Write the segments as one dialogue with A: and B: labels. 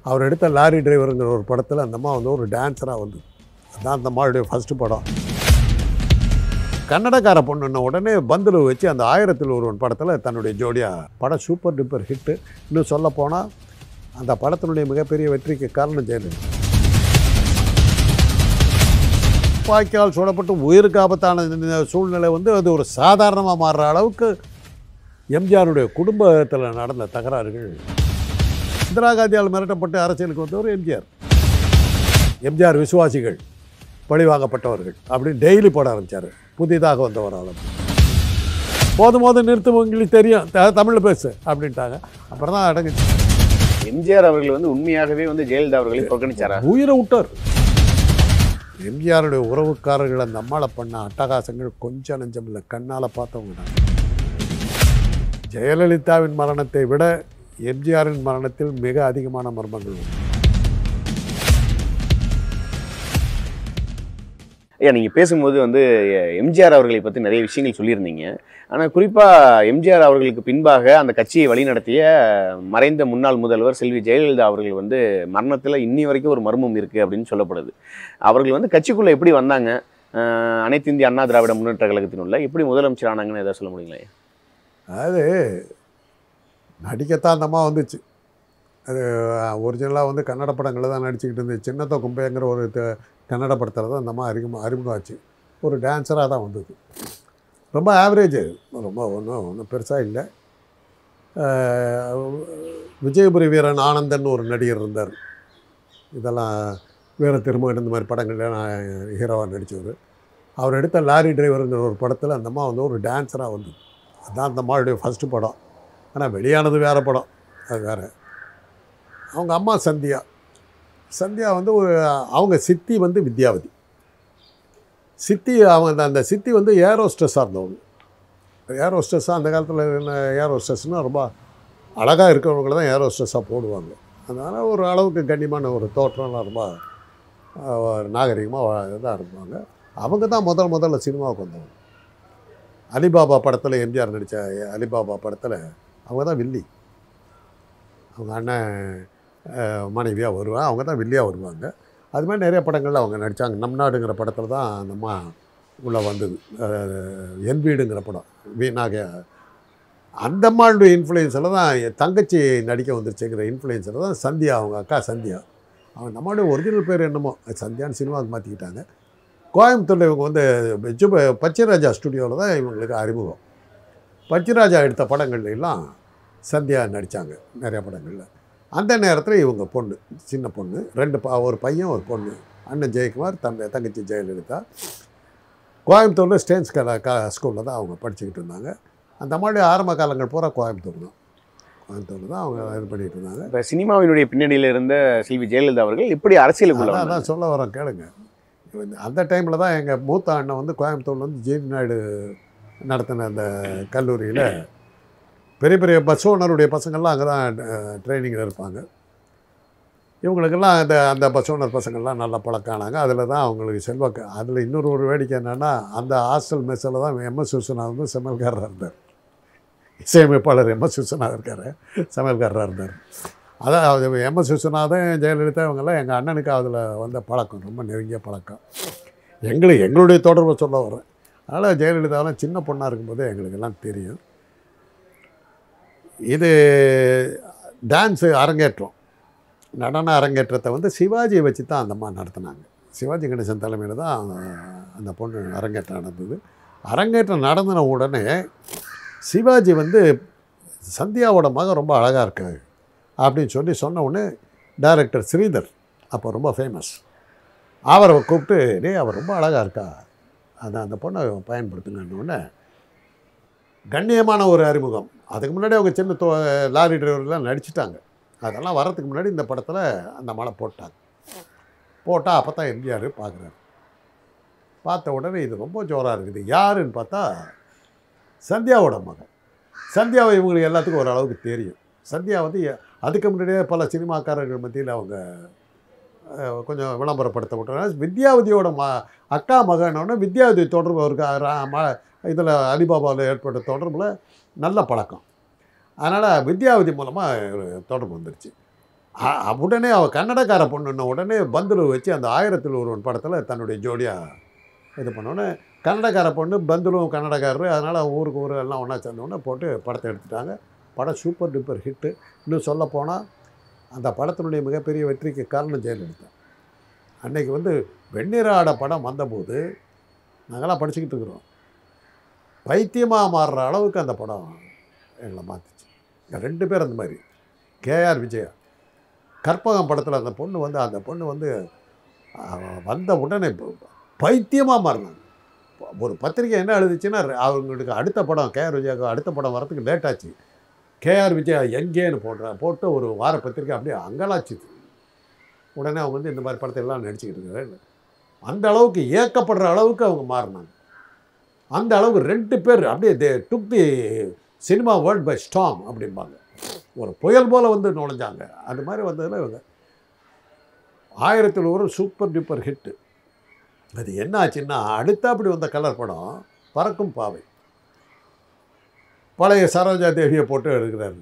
A: அவர் எடுத்த லாரி டிரைவருங்கிற ஒரு படத்தில் அந்த அம்மா வந்து ஒரு டான்ஸராக வந்து அதான் அந்த அம்மாவுடைய ஃபஸ்ட்டு படம் கன்னடக்கார பொண்ணுன்ன உடனே பந்தில் வச்சு அந்த ஆயிரத்தில் ஒருவன் படத்தில் தன்னுடைய ஜோடியாக படம் சூப்பர் டூப்பர் ஹிட்டு இன்னும் சொல்ல போனால் அந்த படத்தினுடைய மிகப்பெரிய வெற்றிக்கு காரணம் ஜெயலலிதா துப்பாக்கியால் சுடப்பட்டு உயிருக்கு ஆபத்தான இந்த சூழ்நிலை வந்து அது ஒரு சாதாரணமாக மாறுற அளவுக்கு எம்ஜிஆருடைய குடும்பத்தில் நடந்த தகராறுகள் இந்திரா காந்தியால் மிரட்டப்பட்டு அரசியலுக்கு வந்தவர் எம்ஜிஆர் எம்ஜிஆர் விசுவாசிகள் பழிவாங்கப்பட்டவர்கள் அப்படின்னு டெய்லி போட ஆரம்பித்தார் புதிதாக வந்தவர் ஆளும் போதும் போதும் நிறுத்தும் உங்களுக்கு தெரியும் த- தமிழ்ல பேசு அப்படின்ட்டாங்க அப்புறம் தான் அடங்குச்சு
B: எம்ஜிஆர் அவர்கள் வந்து உண்மையாகவே வந்து ஜெயலலிதா அவர்களை புறக்கணிச்சாரா
A: உயிரை விட்டார் எம்ஜிஆருடைய உறவுக்காரர்கள் அந்த அம்மாளை பண்ண அட்டகாசங்கள் கொஞ்சம் நஞ்சம் இல்லை கண்ணால் பார்த்தவங்க நாங்க. ஜெயலலிதாவின் மரணத்தை விட எம்ஜிஆரின் மரணத்தில் மிக அதிகமான மர்மங்கள் உண்டு
B: ஐயா நீங்க பேசும்போது வந்து எ- எம்ஜிஆர் அவர்களை பத்தி நிறைய விஷயங்கள் சொல்லியிருந்தீங்க ஆனா குறிப்பா எம்ஜிஆர் அவர்களுக்கு பின்பாக அந்த கட்சியை வழிநடத்திய மறைந்த முன்னாள் முதல்வர் செல்வி ஜெயலலிதா அவர்கள் வந்து மரணத்துல இன்னி வரைக்கும் ஒரு மர்மம் இருக்கு அப்படின்னு சொல்லப்படுது அவர்கள் வந்து கட்சிக்குள்ள எப்படி வந்தாங்க அஹ், அனைத்து இந்திய அண்ணா திராவிட முன்னேற்ற கழகத்தினுள்ள எப்படி முதலமைச்சர் ஆனாங்கன்னு ஏதாவது சொல்ல முடியுங்களா ஐயா?
A: அது நடிக்கத்தான் அந்த அம்மா வந்துச்சு அது ஒரிஜினலாக வந்து கன்னட படங்களில் தான் நடிச்சுக்கிட்டு இருந்துச்சு சின்னத்த கும்பைங்கிற ஒரு த- கன்னட படத்தில் தான் அந்த அம்மா அறிமுகம் அறிமுகம் ஆச்சு ஒரு டான்ஸராக தான் வந்தது ரொம்ப ஆவரேஜ் ரொம்ப ஒன்றும் ஒன்றும் பெருசாக இல்லை அஹ், விஜயபுரி வீரன் ஆனந்தன் ஒரு நடிகர் இருந்தார் இதெல்லாம் வீர திருமகன் இந்த மாதிரி படங்கள்ல நான் ஹீரோவாக நடித்தவர் அவர் எடுத்த லாரி டிரைவருங்கிற ஒரு படத்தில் அந்த அம்மா வந்து ஒரு டான்ஸராக வந்தது அதுதான் அந்த அம்மாவுடைய ஃபஸ்ட்டு படம் ஆனால் வெளியானது வேறு படம் அது வேறு அவங்க அம்மா சந்தியா சந்தியா வந்து ஒரு அவங்க சித்தி வந்து வித்யாவதி சித்தி அவங்க அந்த- அந்த சித்தி வந்து ஏர் ஹோஸ்டஸாக இருந்தவங்க ஏர் ஹோஸ்டஸாக அந்த காலத்தில் என்ன ஏர் ஹோஸ்டஸ்னால் ரொம்ப அழகாக இருக்கிறவங்கள தான் ஏர் ஹோஸ்டஸாக போடுவாங்க அதனால் ஒரு அளவுக்கு கண்ணியமான ஒரு தோற்றம்லாம் ரொம்ப நாகரிகமாக இதாக இருப்பாங்க அவங்க தான் முதல் முதல்ல சினிமாவுக்கு வந்தவங்க அலிபாபா படத்தில் எம்ஜிஆர் நடித்த அலிபாபா படத்தில் அவங்க தான் வில்லி அவங்க அண்ணன் மனைவியாக வருவாங்க அவங்க தான் வில்லியாக வருவாங்க அது மாதிரி நிறைய படங்களில் அவங்க நடித்தாங்க நம் நாடுங்கிற படத்தில் தான் அந்த அம்மா உள்ளே வந்தது அஹ், என் வீடுங்கிற படம் வீணாக அந்த அம்மாளுடைய இன்ஃப்ளூயன்ஸில் தான் என் தங்கச்சி நடிக்க வந்துருச்சுங்கிற இன்ஃப்ளூயன்ஸில் தான் சந்தியா அவங்க அக்கா சந்தியா அவங்க நம்மளுடைய ஒரிஜினல் பேர் என்னமோ அது சந்தியான்னு சினிமாவுக்கு மாற்றிக்கிட்டாங்க கோயம்புத்தூரில் இவங்க வந்து ஜு பச்சைராஜா ஸ்டுடியோவில் தான் இவங்களுக்கு அறிமுகம் பச்சைராஜா எடுத்த படங்கள்ல எல்லாம் சந்தியா நடித்தாங்க நிறைய படங்களில் அந்த நேரத்தில் இவங்க பொண்ணு சின்ன பொண்ணு ரெண்டு ப ஒரு பையன் ஒரு பொண்ணு அண்ணன் ஜெயக்குமார் தம்பி தங்கச்சி ஜெயலலிதா கோயம்புத்தூரில் ஸ்டேன்ஸ் கலா க ஸ்கூலில் தான் அவங்க படிச்சுக்கிட்டு இருந்தாங்க அந்த அம்மாவுடைய ஆரம்ப காலங்கள் பூரா கோயம்புத்தூர் தான் கோயம்புத்தூர் தான் அவங்க இது பண்ணிகிட்டு இருந்தாங்க
B: இப்ப சினிமாவினுடைய பின்னணியில இருந்த செல்வி ஜெயலலிதா அவர்கள் எப்படி அரசியலுக்குள்ள
A: அதான்
B: வந்தாங்க?
A: அதான் சொல்ல வரேன் கேளுங்க இந்த- அந்த டைமில் தான் எங்கள் மூத்த அண்ணன் வந்து கோயம்புத்தூர்ல வந்து ஜிபி நாயுடு நடத்தின அந்த கல்லூரியில் பெரிய பெரிய பஸ் ஓனருடைய பசங்கள்லாம் அங்கே தான் ட்ரைனிங்கில் இருப்பாங்க இவங்களுக்கெல்லாம் அந்த அந்த பஸ் ஓனர் பசங்கள்லாம் நல்லா பழக்கானாங்க அதில் தான் அவங்களுக்கு செல்வாக்கு அதில் இன்னொரு ஒரு வேடிக்கை என்னென்னா அந்த ஹாஸ்டல் மெஸ்ஸில் தான் எம்எஸ் விஸ்வநாத் வந்து சமையல்காரராக இருந்தார் இசையமைப்பாளர் எம்எஸ் விஸ்வநாத் இருக்கார் சமையல்காரராக இருந்தார் அதான் அது எம்எஸ் விஸ்வநாதன் ஜெயலலிதா இவங்கெல்லாம் எங்கள் அண்ணனுக்கு அதில் வந்த பழக்கம் ரொம்ப நெருங்கிய பழக்கம் எங்களுக்கு எங்களுடைய தொடர்பை சொல்ல வரேன் அதனால் ஜெயலலிதாவெல்லாம் சின்ன பொண்ணாக இருக்கும்போதே எங்களுக்கெல்லாம் தெரியும் இது டான்ஸு அரங்கேற்றம் நடன அரங்கேற்றத்தை வந்து சிவாஜியை வச்சு தான் அந்த அம்மா நடத்தினாங்க சிவாஜி கணேசன் தலைமையில் தான் அந்த- அந்த பொண்ணு அரங்கேற்றம் நடந்தது அரங்கேற்றம் நடந்தின உடனே சிவாஜி வந்து சந்தியாவோட மகன் ரொம்ப அழகாக இருக்காரு அப்படின்னு சொல்லி சொன்ன உடனே டைரக்டர் ஸ்ரீதர் அப்போ ரொம்ப ஃபேமஸ் அவரை கூப்பிட்டு டேய் அவர் ரொம்ப அழகாக இருக்கா அதான் அந்த பொண்ணை பயன்படுத்துங்கன்னு உடனே கண்ணியமான ஒரு அறிமுகம் அதுக்கு முன்னாடி அவங்க சின்ன தோ லாரி டிரைவர்லாம் நடிச்சிட்டாங்க அதெல்லாம் வரதுக்கு முன்னாடி இந்த படத்தில் அந்த மலை போட்டாங்க போட்டால் அப்போ தான் எம்ஜிஆர் பார்க்குறாரு பார்த்த உடனே இது ரொம்ப ஜோராக இருக்குது யாருன்னு பார்த்தா சந்தியாவோட மகன் சந்தியாவை இவங்களுக்கு எல்லாத்துக்கும் ஓரளவுக்கு தெரியும் சந்தியா வந்து எ- அதுக்கு முன்னாடியே பல சினிமாக்காரர்கள் மத்தியில் அவங்க அஹ், கொஞ்சம் விளம்பரப்படுத்த விட்டாங்க வித்யாவதியோட ம அக்கா மகனோட வித்யாவதி தொடர்பு அவருக்கு இதில் அலிபாபாவில் ஏற்பட்ட தொடர்பில் நல்ல பழக்கம் அதனால் வித்யாவதி மூலமாக தொடர்பு வந்துருச்சு அ- அ- உடனே அவள் கன்னடக்கார பொண்ணுன்ன உடனே பந்துரு வச்சு அந்த ஆயிரத்தில் ஒருவன் படத்தில் தன்னுடைய ஜோடியாக இது பண்ணோன்னே கன்னடக்கார பொண்ணு பந்துலும் கன்னடக்காரரு அதனால் ஊருக்கு ஊர் எல்லாம் ஒன்றா சேர்ந்தோடனே போட்டு படத்தை எடுத்துட்டாங்க படம் சூப்பர் டூப்பர் ஹிட்டு இன்னும் சொல்ல போனால் அந்த படத்தினுடைய மிகப்பெரிய வெற்றிக்கு காரணம் ஜெயலலிதா அன்னைக்கு வந்து வெண்ணிறாட படம் வந்தபோது நாங்களாம் படிச்சுக்கிட்டு இருக்கிறோம் பைத்தியமாக மாறுற அளவுக்கு அந்த படம் எங்களை மாற்றுச்சு ரெண்டு பேர் அந்த மாதிரி கேஆர் விஜயா கற்பகம் படத்தில் அந்த பொண்ணு வந்து அந்த பொண்ணு வந்து அவ வந்த உடனே பைத்தியமாக மாறினாங்க ஒரு பத்திரிக்கை என்ன எழுதுச்சுன்னா அவங்களுக்கு அடுத்த படம் கேஆர் விஜயாவுக்கு அடுத்த படம் வரதுக்கு லேட் ஆச்சு கேஆர் விஜயா எங்கேன்னு போடுற போட்டு ஒரு வார பத்திரிக்கை அப்படியே அங்கலாச்சுது உடனே அவங்க வந்து இந்த மாதிரி படத்தை எல்லாம் நடிச்சுக்கிட்டு இருக்காரு அந்த அளவுக்கு ஏக்கப்படுற அளவுக்கு அவங்க மாறினாங்க அந்த அளவுக்கு ரெண்டு பேர் அப்படியே they took the cinema world by storm அப்படிம்பாங்க ஒரு புயல் போல் வந்து நுழைஞ்சாங்க அது மாதிரி வந்ததில் இவங்க ஆயிரத்தில் ஒரு சூப்பர் டூப்பர் ஹிட்டு அது என்ன ஆச்சுன்னா அடுத்த அப்படி வந்த கலர் படம் பறக்கும் பாவை பழைய சரோஜா தேவியை போட்டு எடுக்கிறாரு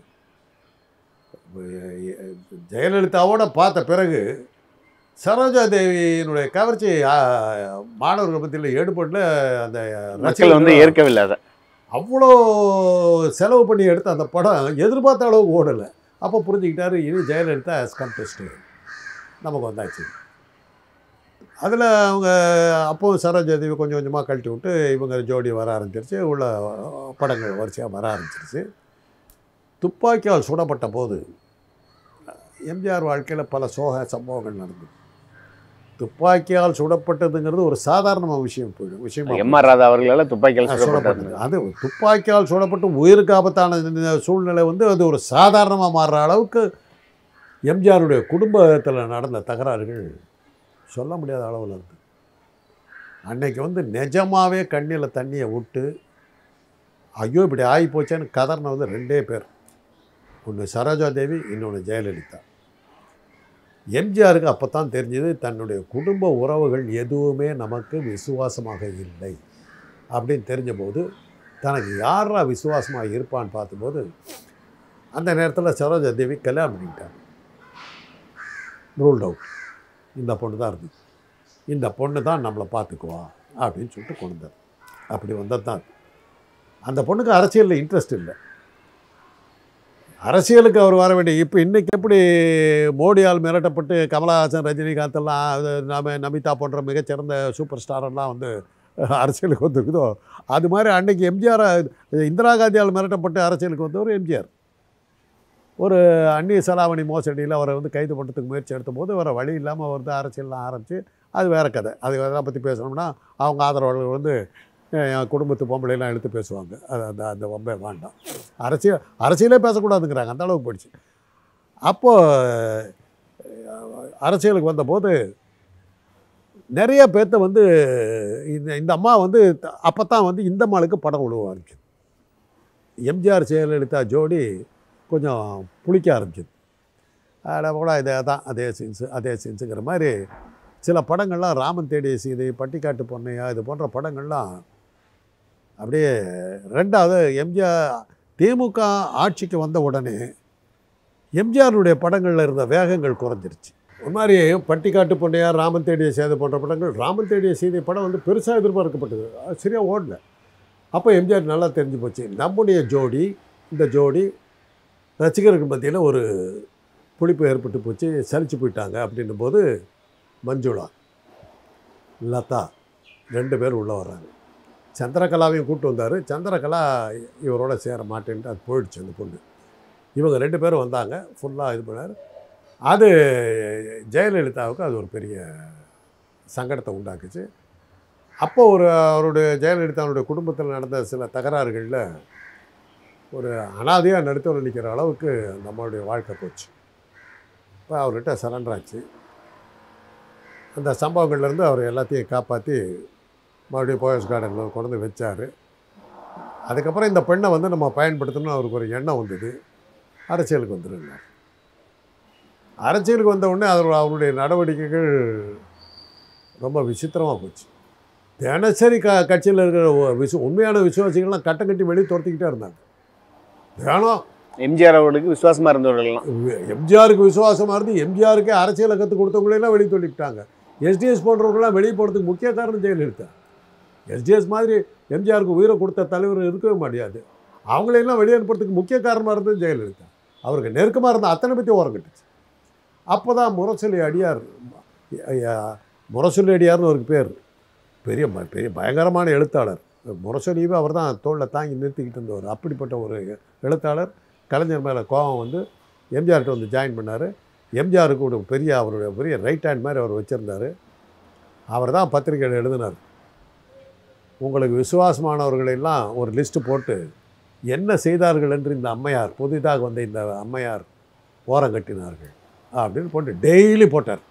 A: ஜெயலலிதாவோட பார்த்த பிறகு சரோஜா தேவியினுடைய கவர்ச்சி ஆ, மாணவர்கள் மத்தியில் ஈடுபடல அந்த
B: மக்கள் வந்து
A: ரசிகர்கள்
B: ஏற்கவில்லை அதை
A: அவ்வளோ செலவு பண்ணி எடுத்த அந்த படம் எதிர்பார்த்த அளவுக்கு ஓடலை அப்போ புரிஞ்சுக்கிட்டாரு இது ஜெயலலிதா as contested நமக்கு வந்தாச்சு அதில் அவங்க அப்போ சரோஜா தேவி கொஞ்சம் கொஞ்சமாக கழட்டி விட்டு இவங்க ஜோடி வர ஆரம்பிச்சிருச்சு உள்ள படங்கள் வரிசையாக வர ஆரம்பிச்சிருச்சு துப்பாக்கியால் சுடப்பட்ட போது எம்ஜிஆர் வாழ்க்கையில் பல சோக சம்பவங்கள் நடந்தது துப்பாக்கியால் சுடப்பட்டதுங்கிறது ஒரு சாதாரண விஷயம் போயிடும் விஷயமா
B: எம் ஆர் ராதா அவர்களால் துப்பாக்கியால்
A: சுடப்பட்டது
B: சுடப்பட்டது
A: அது துப்பாக்கியால் சுடப்பட்டு உயிருக்கு ஆபத்தான இந்த சூழ்நிலை வந்து அது ஒரு சாதாரணமாக மாறுற அளவுக்கு எம்ஜிஆருடைய குடும்பத்தில் நடந்த தகராறுகள் சொல்ல முடியாத அளவில் இருந்து அன்னைக்கு வந்து நிஜமாவே கண்ணில் தண்ணியை விட்டு ஐயோ இப்படி ஆகி போச்சேன்னு கதறின வந்து ரெண்டே பேர் ஒன்று சரோஜா தேவி இன்னொன்று ஜெயலலிதா எம்ஜிஆருக்கு அப்போ தான் தெரிஞ்சது தன்னுடைய குடும்ப உறவுகள் எதுவுமே நமக்கு விசுவாசமாக இல்லை அப்படின்னு தெரிஞ்சபோது தனக்கு யாரா விசுவாசமாக இருப்பான்னு பார்த்தபோது அந்த நேரத்தில் சரோஜா தேவி கல்யாணம் பண்ணிக்கிட்டாங்க ரூல்ட் அவுட் இந்த பொண்ணு தான் இருந்தது இந்த பொண்ணு தான் நம்மளை பார்த்துக்குவா அப்படின்னு சொல்லிட்டு கொண்டு வந்தார் அப்படி வந்தது தான் அது. அந்த பொண்ணுக்கு அரசியலில் இன்ட்ரெஸ்ட் இல்லை அரசியலுக்கு அவர் வர வேண்டிய இப்போ இன்றைக்கி எப்படி மோடியால் மிரட்டப்பட்டு கமலஹாசன் ரஜினிகாந்த் எல்லாம் அது நாம நமிதா போன்ற மிகச்சிறந்த சூப்பர் ஸ்டாரெல்லாம் வந்து அரசியலுக்கு வந்திருக்குதோ அது மாதிரி அன்னைக்கு எம்ஜிஆர் இந்திரா காந்தியால் மிரட்டப்பட்டு அரசியலுக்கு வந்தவர் எம்ஜிஆர் ஒரு அந்நிய செலாவணி மோசடியில் அவரை வந்து கைது பண்ணுறதுக்கு முயற்சி எடுத்தபோது வேறு வழி இல்லாமல் அவர் வந்து அரசியல்லாம் ஆரம்பித்து அது வேறு கதை அது அதெல்லாம் பற்றி பேசணும்னா அவங்க ஆதரவாளர்கள் வந்து அஹ், என் குடும்பத்து பொம்பளைலாம் எடுத்து பேசுவாங்க அது அந்த அந்த வம்பே வேண்டாம் அரசியல் அரசியலே பேசக்கூடாதுங்கிறாங்க அந்த அளவுக்கு போயிடுச்சு அப்போது அரசியலுக்கு வந்தபோது நிறைய பேர்த்த வந்து இந்த இந்த அம்மா வந்து அப்போ தான் வந்து இந்த அம்மாளுக்கு படம் விழுவ ஆரம்பிச்சு எம்ஜிஆர் ஜெயலலிதா ஜோடி கொஞ்சம் புளிக்க ஆரம்பிச்சது அதில் கூட இதே தான் அதே சீன்ஸு அதே சீன்ஸுங்கிற மாதிரி சில படங்கள்லாம் ராமன் தேடிய சீதை பட்டிக்காட்டு பொன்னையா இது போன்ற படங்கள்லாம் அப்படியே ரெண்டாவது எம்ஜிஆர் திமுக ஆட்சிக்கு வந்த உடனே எம்ஜிஆருடைய படங்களில் இருந்த வேகங்கள் குறைஞ்சிருச்சு ஒரு மாதிரி பட்டிக்காட்டு பொன்னையார் ராமன் தேடிய சேதை போன்ற படங்கள் ராமன் தேடிய சீதை படம் வந்து பெருசாக எதிர்பார்க்கப்பட்டது அது சரியாக ஓடல அப்போ எம்ஜிஆர் நல்லா தெரிஞ்சு போச்சு நம்முடைய ஜோடி இந்த ஜோடி ரசிகர்கள் மத்தியில் ஒரு புளிப்பு ஏற்பட்டு போச்சு சலிச்சு போயிட்டாங்க அப்படின்னும் போது மஞ்சுளா லதா ரெண்டு பேர் உள்ளே வர்றாங்க சந்திரகலாவையும் கூப்பிட்டு வந்தார் சந்திரகலா இவரோட சேர மாட்டேன்ட்டு அது போயிடுச்சு அந்த பொண்ணு இவங்க ரெண்டு பேரும் வந்தாங்க ஃபுல்லாக இது பண்ணார் அது ஜெயலலிதாவுக்கு அது ஒரு பெரிய சங்கடத்தை உண்டாக்குச்சு அப்போ ஒரு அவருடைய ஜெயலலிதாவுடைய குடும்பத்தில் நடந்த சில தகராறுகளில் ஒரு அனாதையாக நடுத்தவர் நிற்கிற அளவுக்கு நம்மளுடைய வாழ்க்கை போச்சு இப்போ அவர்கிட்ட சரண்டர் ஆச்சு அந்த சம்பவங்கள்லேருந்து அவர் எல்லாத்தையும் காப்பாற்றி மறுபடியும் போயஸ் கார்டனில் கொண்டு வந்து வச்சார் அதுக்கப்புறம் இந்த பெண்ணை வந்து நம்ம பயன்படுத்தணும்னு அவருக்கு ஒரு எண்ணம் வந்தது அரசியலுக்கு வந்துருந்தார் அரசியலுக்கு வந்த உடனே அவர் அவருடைய நடவடிக்கைகள் ரொம்ப விசித்திரமாக போச்சு தினசரி க கட்சியில் இருக்கிற ஒ- விசு உண்மையான விசுவாசிகள்லாம் கட்டம் கட்டி வெளியே துரத்திக்கிட்டே இருந்தாங்க தினம்
B: எம்ஜிஆர் அவர்களுக்கு விசுவாசமா இருந்தவர்கள்லாம்
A: எம்ஜிஆருக்கு விசுவாசமாக இருந்து எம்ஜிஆருக்கே அரசியலை கற்றுக் கொடுத்தவங்களெல்லாம் வெளியே தள்ளிவிட்டாங்க எஸ்டிஎஸ் போன்றவர்கள்லாம் வெளியே போகிறதுக்கு முக்கிய காரணம் ஜெயலலிதா எஸ்டிஎஸ் மாதிரி எம்ஜிஆருக்கு உயிரை கொடுத்த தலைவர் இருக்கவே முடியாது அவங்களையெல்லாம் வெளியே அனுப்புறதுக்கு முக்கிய காரணமாக இருந்தது ஜெயலலிதா அவருக்கு நெருக்கமாக இருந்த அத்தனை பற்றி ஓரம் கட்டுச்சு அப்போ தான் முரசொலி அடியார் ஐயா, முரசொலி அடியார்னு ஒரு பேர் பெரிய ம- பெரிய பயங்கரமான எழுத்தாளர் முரசொலியவே அவர் தான் தோளில் தாங்கி நிறுத்திக்கிட்டு இருந்தவர் அப்படிப்பட்ட ஒரு எழுத்தாளர் கலைஞர் மேலே கோபம் வந்து எம்ஜிஆர்கிட்ட வந்து ஜாயின் பண்ணார் எம்ஜிஆருக்கு ஒரு பெரிய அவருடைய பெரிய ரைட் ஹேண்ட் மாதிரி அவர் வச்சுருந்தார் அவர் தான் பத்திரிகையில் எழுதினார் உங்களுக்கு விசுவாசமானவர்களெல்லாம் ஒரு லிஸ்ட்டு போட்டு என்ன செய்தார்கள் என்று இந்த அம்மையார் புதிதாக வந்த இந்த அம்மையார் ஓரம் கட்டினார்கள் அப்படின்னு போட்டு டெய்லி போட்டார்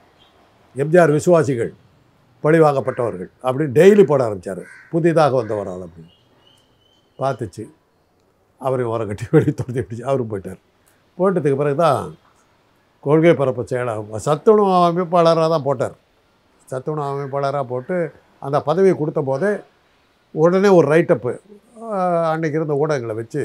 A: எம்ஜிஆர் விசுவாசிகள் பழிவாங்கப்பட்டவர்கள் அப்படின்னு டெய்லி போட ஆரம்பித்தார் புதிதாக வந்தவரால் அப்படின்னு பார்த்துச்சு அவரையும் ஓரம் கட்டி வெளியே துரத்தி விட்டுச்சு அவரும் போயிட்டார் போட்டதுக்கு பிறகு தான் கொள்கை பரப்பு செயலாளர் சத்துணவு அமைப்பாளராக தான் போட்டார் சத்துணவு அமைப்பாளராக போட்டு அந்த பதவியை கொடுத்த போதே உடனே ஒரு ரைட்டப்பு அன்னைக்கு இருந்த ஊடகங்களை வச்சு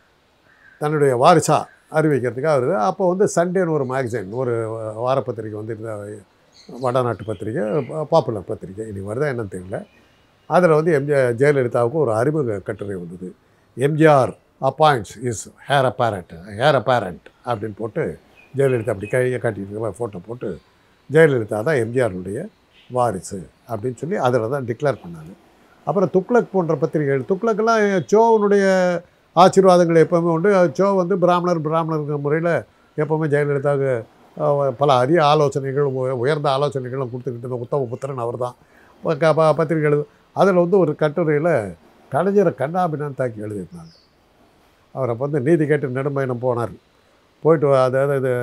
A: தன்னுடைய வாரிசா அறிவிக்கிறதுக்காக வருது அப்போ வந்து சண்டேன்னு ஒரு மேகசின் ஒரு வாரப்பத்திரிக்கை வந்து இருந்த வடநாட்டு பத்திரிக்கை பாப்புலர் பத்திரிக்கை இனி வருதா என்னன்னு தெரியல அதில் வந்து எம்ஜிஆர் ஜெயலலிதாவுக்கு ஒரு அறிமுக கட்டுரை வந்தது MGR appoints is heir apparent heir apparent அப்படின்னு போட்டு ஜெயலலிதா அப்படி கையை காட்டிட்டு ஃபோட்டோ போட்டு ஜெயலலிதா தான் எம்ஜிஆருடைய வாரிசு அப்படின்னு சொல்லி அதில் தான் டிக்ளேர் பண்ணாங்க அப்புறம் துக்ளக் போன்ற பத்திரிகைகள் துக்ளக்கெல்லாம் சோவனுடைய ஆசீர்வாதங்கள் எப்போவுமே உண்டு சோ வந்து பிராமணர் பிராமணருங்கிற முறையில் எப்போவுமே ஜெயலலிதாவுக்கு அஹ், பல அரிய ஆலோசனைகள் உய- உயர்ந்த ஆலோசனைகளும் கொடுத்துக்கிட்டு இருந்த உத்தம புத்திரன் அவர் தான் பத்திரிகை எழுது அதில் வந்து ஒரு கட்டுரையில் கலைஞரை கண்ணாபின்னான்னு தாக்கி எழுதியிருந்தாங்க அவர் அப்போ வந்து நீதி கேட்டு நெடும்பயணம் போனார் போயிட்டு வா- அதாவது இது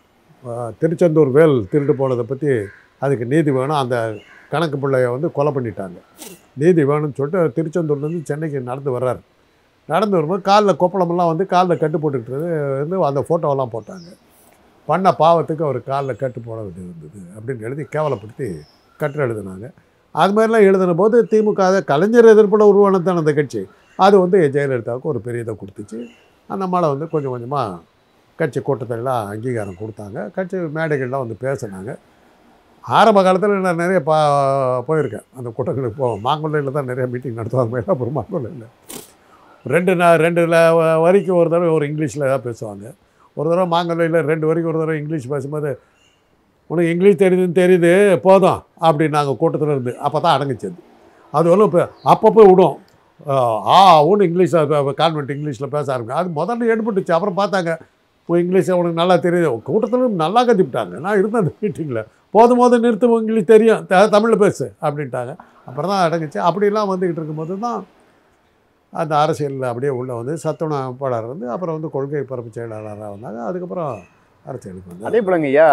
A: அஹ், திருச்செந்தூர் வேல் திருட்டு போனதை பற்றி அதுக்கு நீதி வேணும் அந்த கணக்கு பிள்ளைய வந்து கொலை பண்ணிட்டாங்க நீதி வேணும்னு சொல்லிட்டு அவர் திருச்செந்தூர்லேருந்து சென்னைக்கு நடந்து வர்றார் நடந்து வரும்போது காலில் கொப்பளமெல்லாம் வந்து காலில் கட்டு போட்டுக்கிட்டு வந்து அந்த ஃபோட்டோவெல்லாம் போட்டாங்க பண்ண பாவத்துக்கு அவர் காலில் கட்டு போட வேண்டியது இருந்தது அப்படின்னு எழுதி கேவலப்படுத்தி கட்டு எழுதினாங்க அது மாதிரிலாம் எழுதின போது திமுக அதை கலைஞர் எதிர்ப்புல உருவானதான அந்த கட்சி அது வந்து ஜெயலலிதாவுக்கு ஒரு பெரிய இதை கொடுத்துச்சு அந்த மலை வந்து கொஞ்சம் கொஞ்சமாக கட்சி கூட்டத்திலலாம் அங்கீகாரம் கொடுத்தாங்க கட்சி மேடைகள்லாம் வந்து பேசினாங்க ஆரம்ப காலத்தில் நான் நிறைய பா போயிருக்கேன் அந்த கூட்டங்களுக்கு போவோம் மாங்கொல்லையில் தான் நிறைய மீட்டிங் நடத்துவாங்க மயிலாப்பூர் மாங்கொல்லையில் ரெண்டு நான் ரெண்டு ல- வ- வரிக்கு ஒரு தடவை ஒரு இங்கிலீஷில் ஏதாவது பேசுவாங்க ஒரு தடவை மாங்கொல்லையில் ரெண்டு வரைக்கும் ஒரு தடவை இங்கிலீஷ் பேசும்போது உனக்கு இங்கிலீஷ் தெரியுதுன்னு தெரியுது போதும் அப்படின்னு நாங்கள் கூட்டத்தில் இருந்து அப்போ தான் அடங்குச்சது அது வந்து இப்போ அப்பப்போ விடும் ஆஹ், ஆ ஒன்று இங்கிலீஷில் கான்வென்ட் இங்கிலீஷில் பேச ஆரம்பிக்கும் அது முதல்ல எடுபட்டுச்சு அப்புறம் பார்த்தாங்க உன் இங்கிலீஷ் உனக்கு நல்லா தெரியுது கூட்டத்தில் நல்லா கற்றுக்கிட்டாங்க நான் இருந்தேன் அந்த மீட்டிங்கில் போதும் போதும் நிறுத்து இங்கிலீஷ் தெரியும் த- தமிழில் பேசு அப்படின்ட்டாங்க அப்புறம் தான் அடங்குச்சு அப்படிலாம் வந்துக்கிட்டு இருக்கும்போது தான் அந்த அரசியலில் அப்படியே உள்ளே வந்து சத்துண அமைப்பாளர் வந்து அப்புறம் வந்து கொள்கை பரப்பு செயலாளராக வந்தாங்க அதுக்கப்புறம் அரசியலுக்கு வந்தாங்க
B: அதே போலங்க ஐயா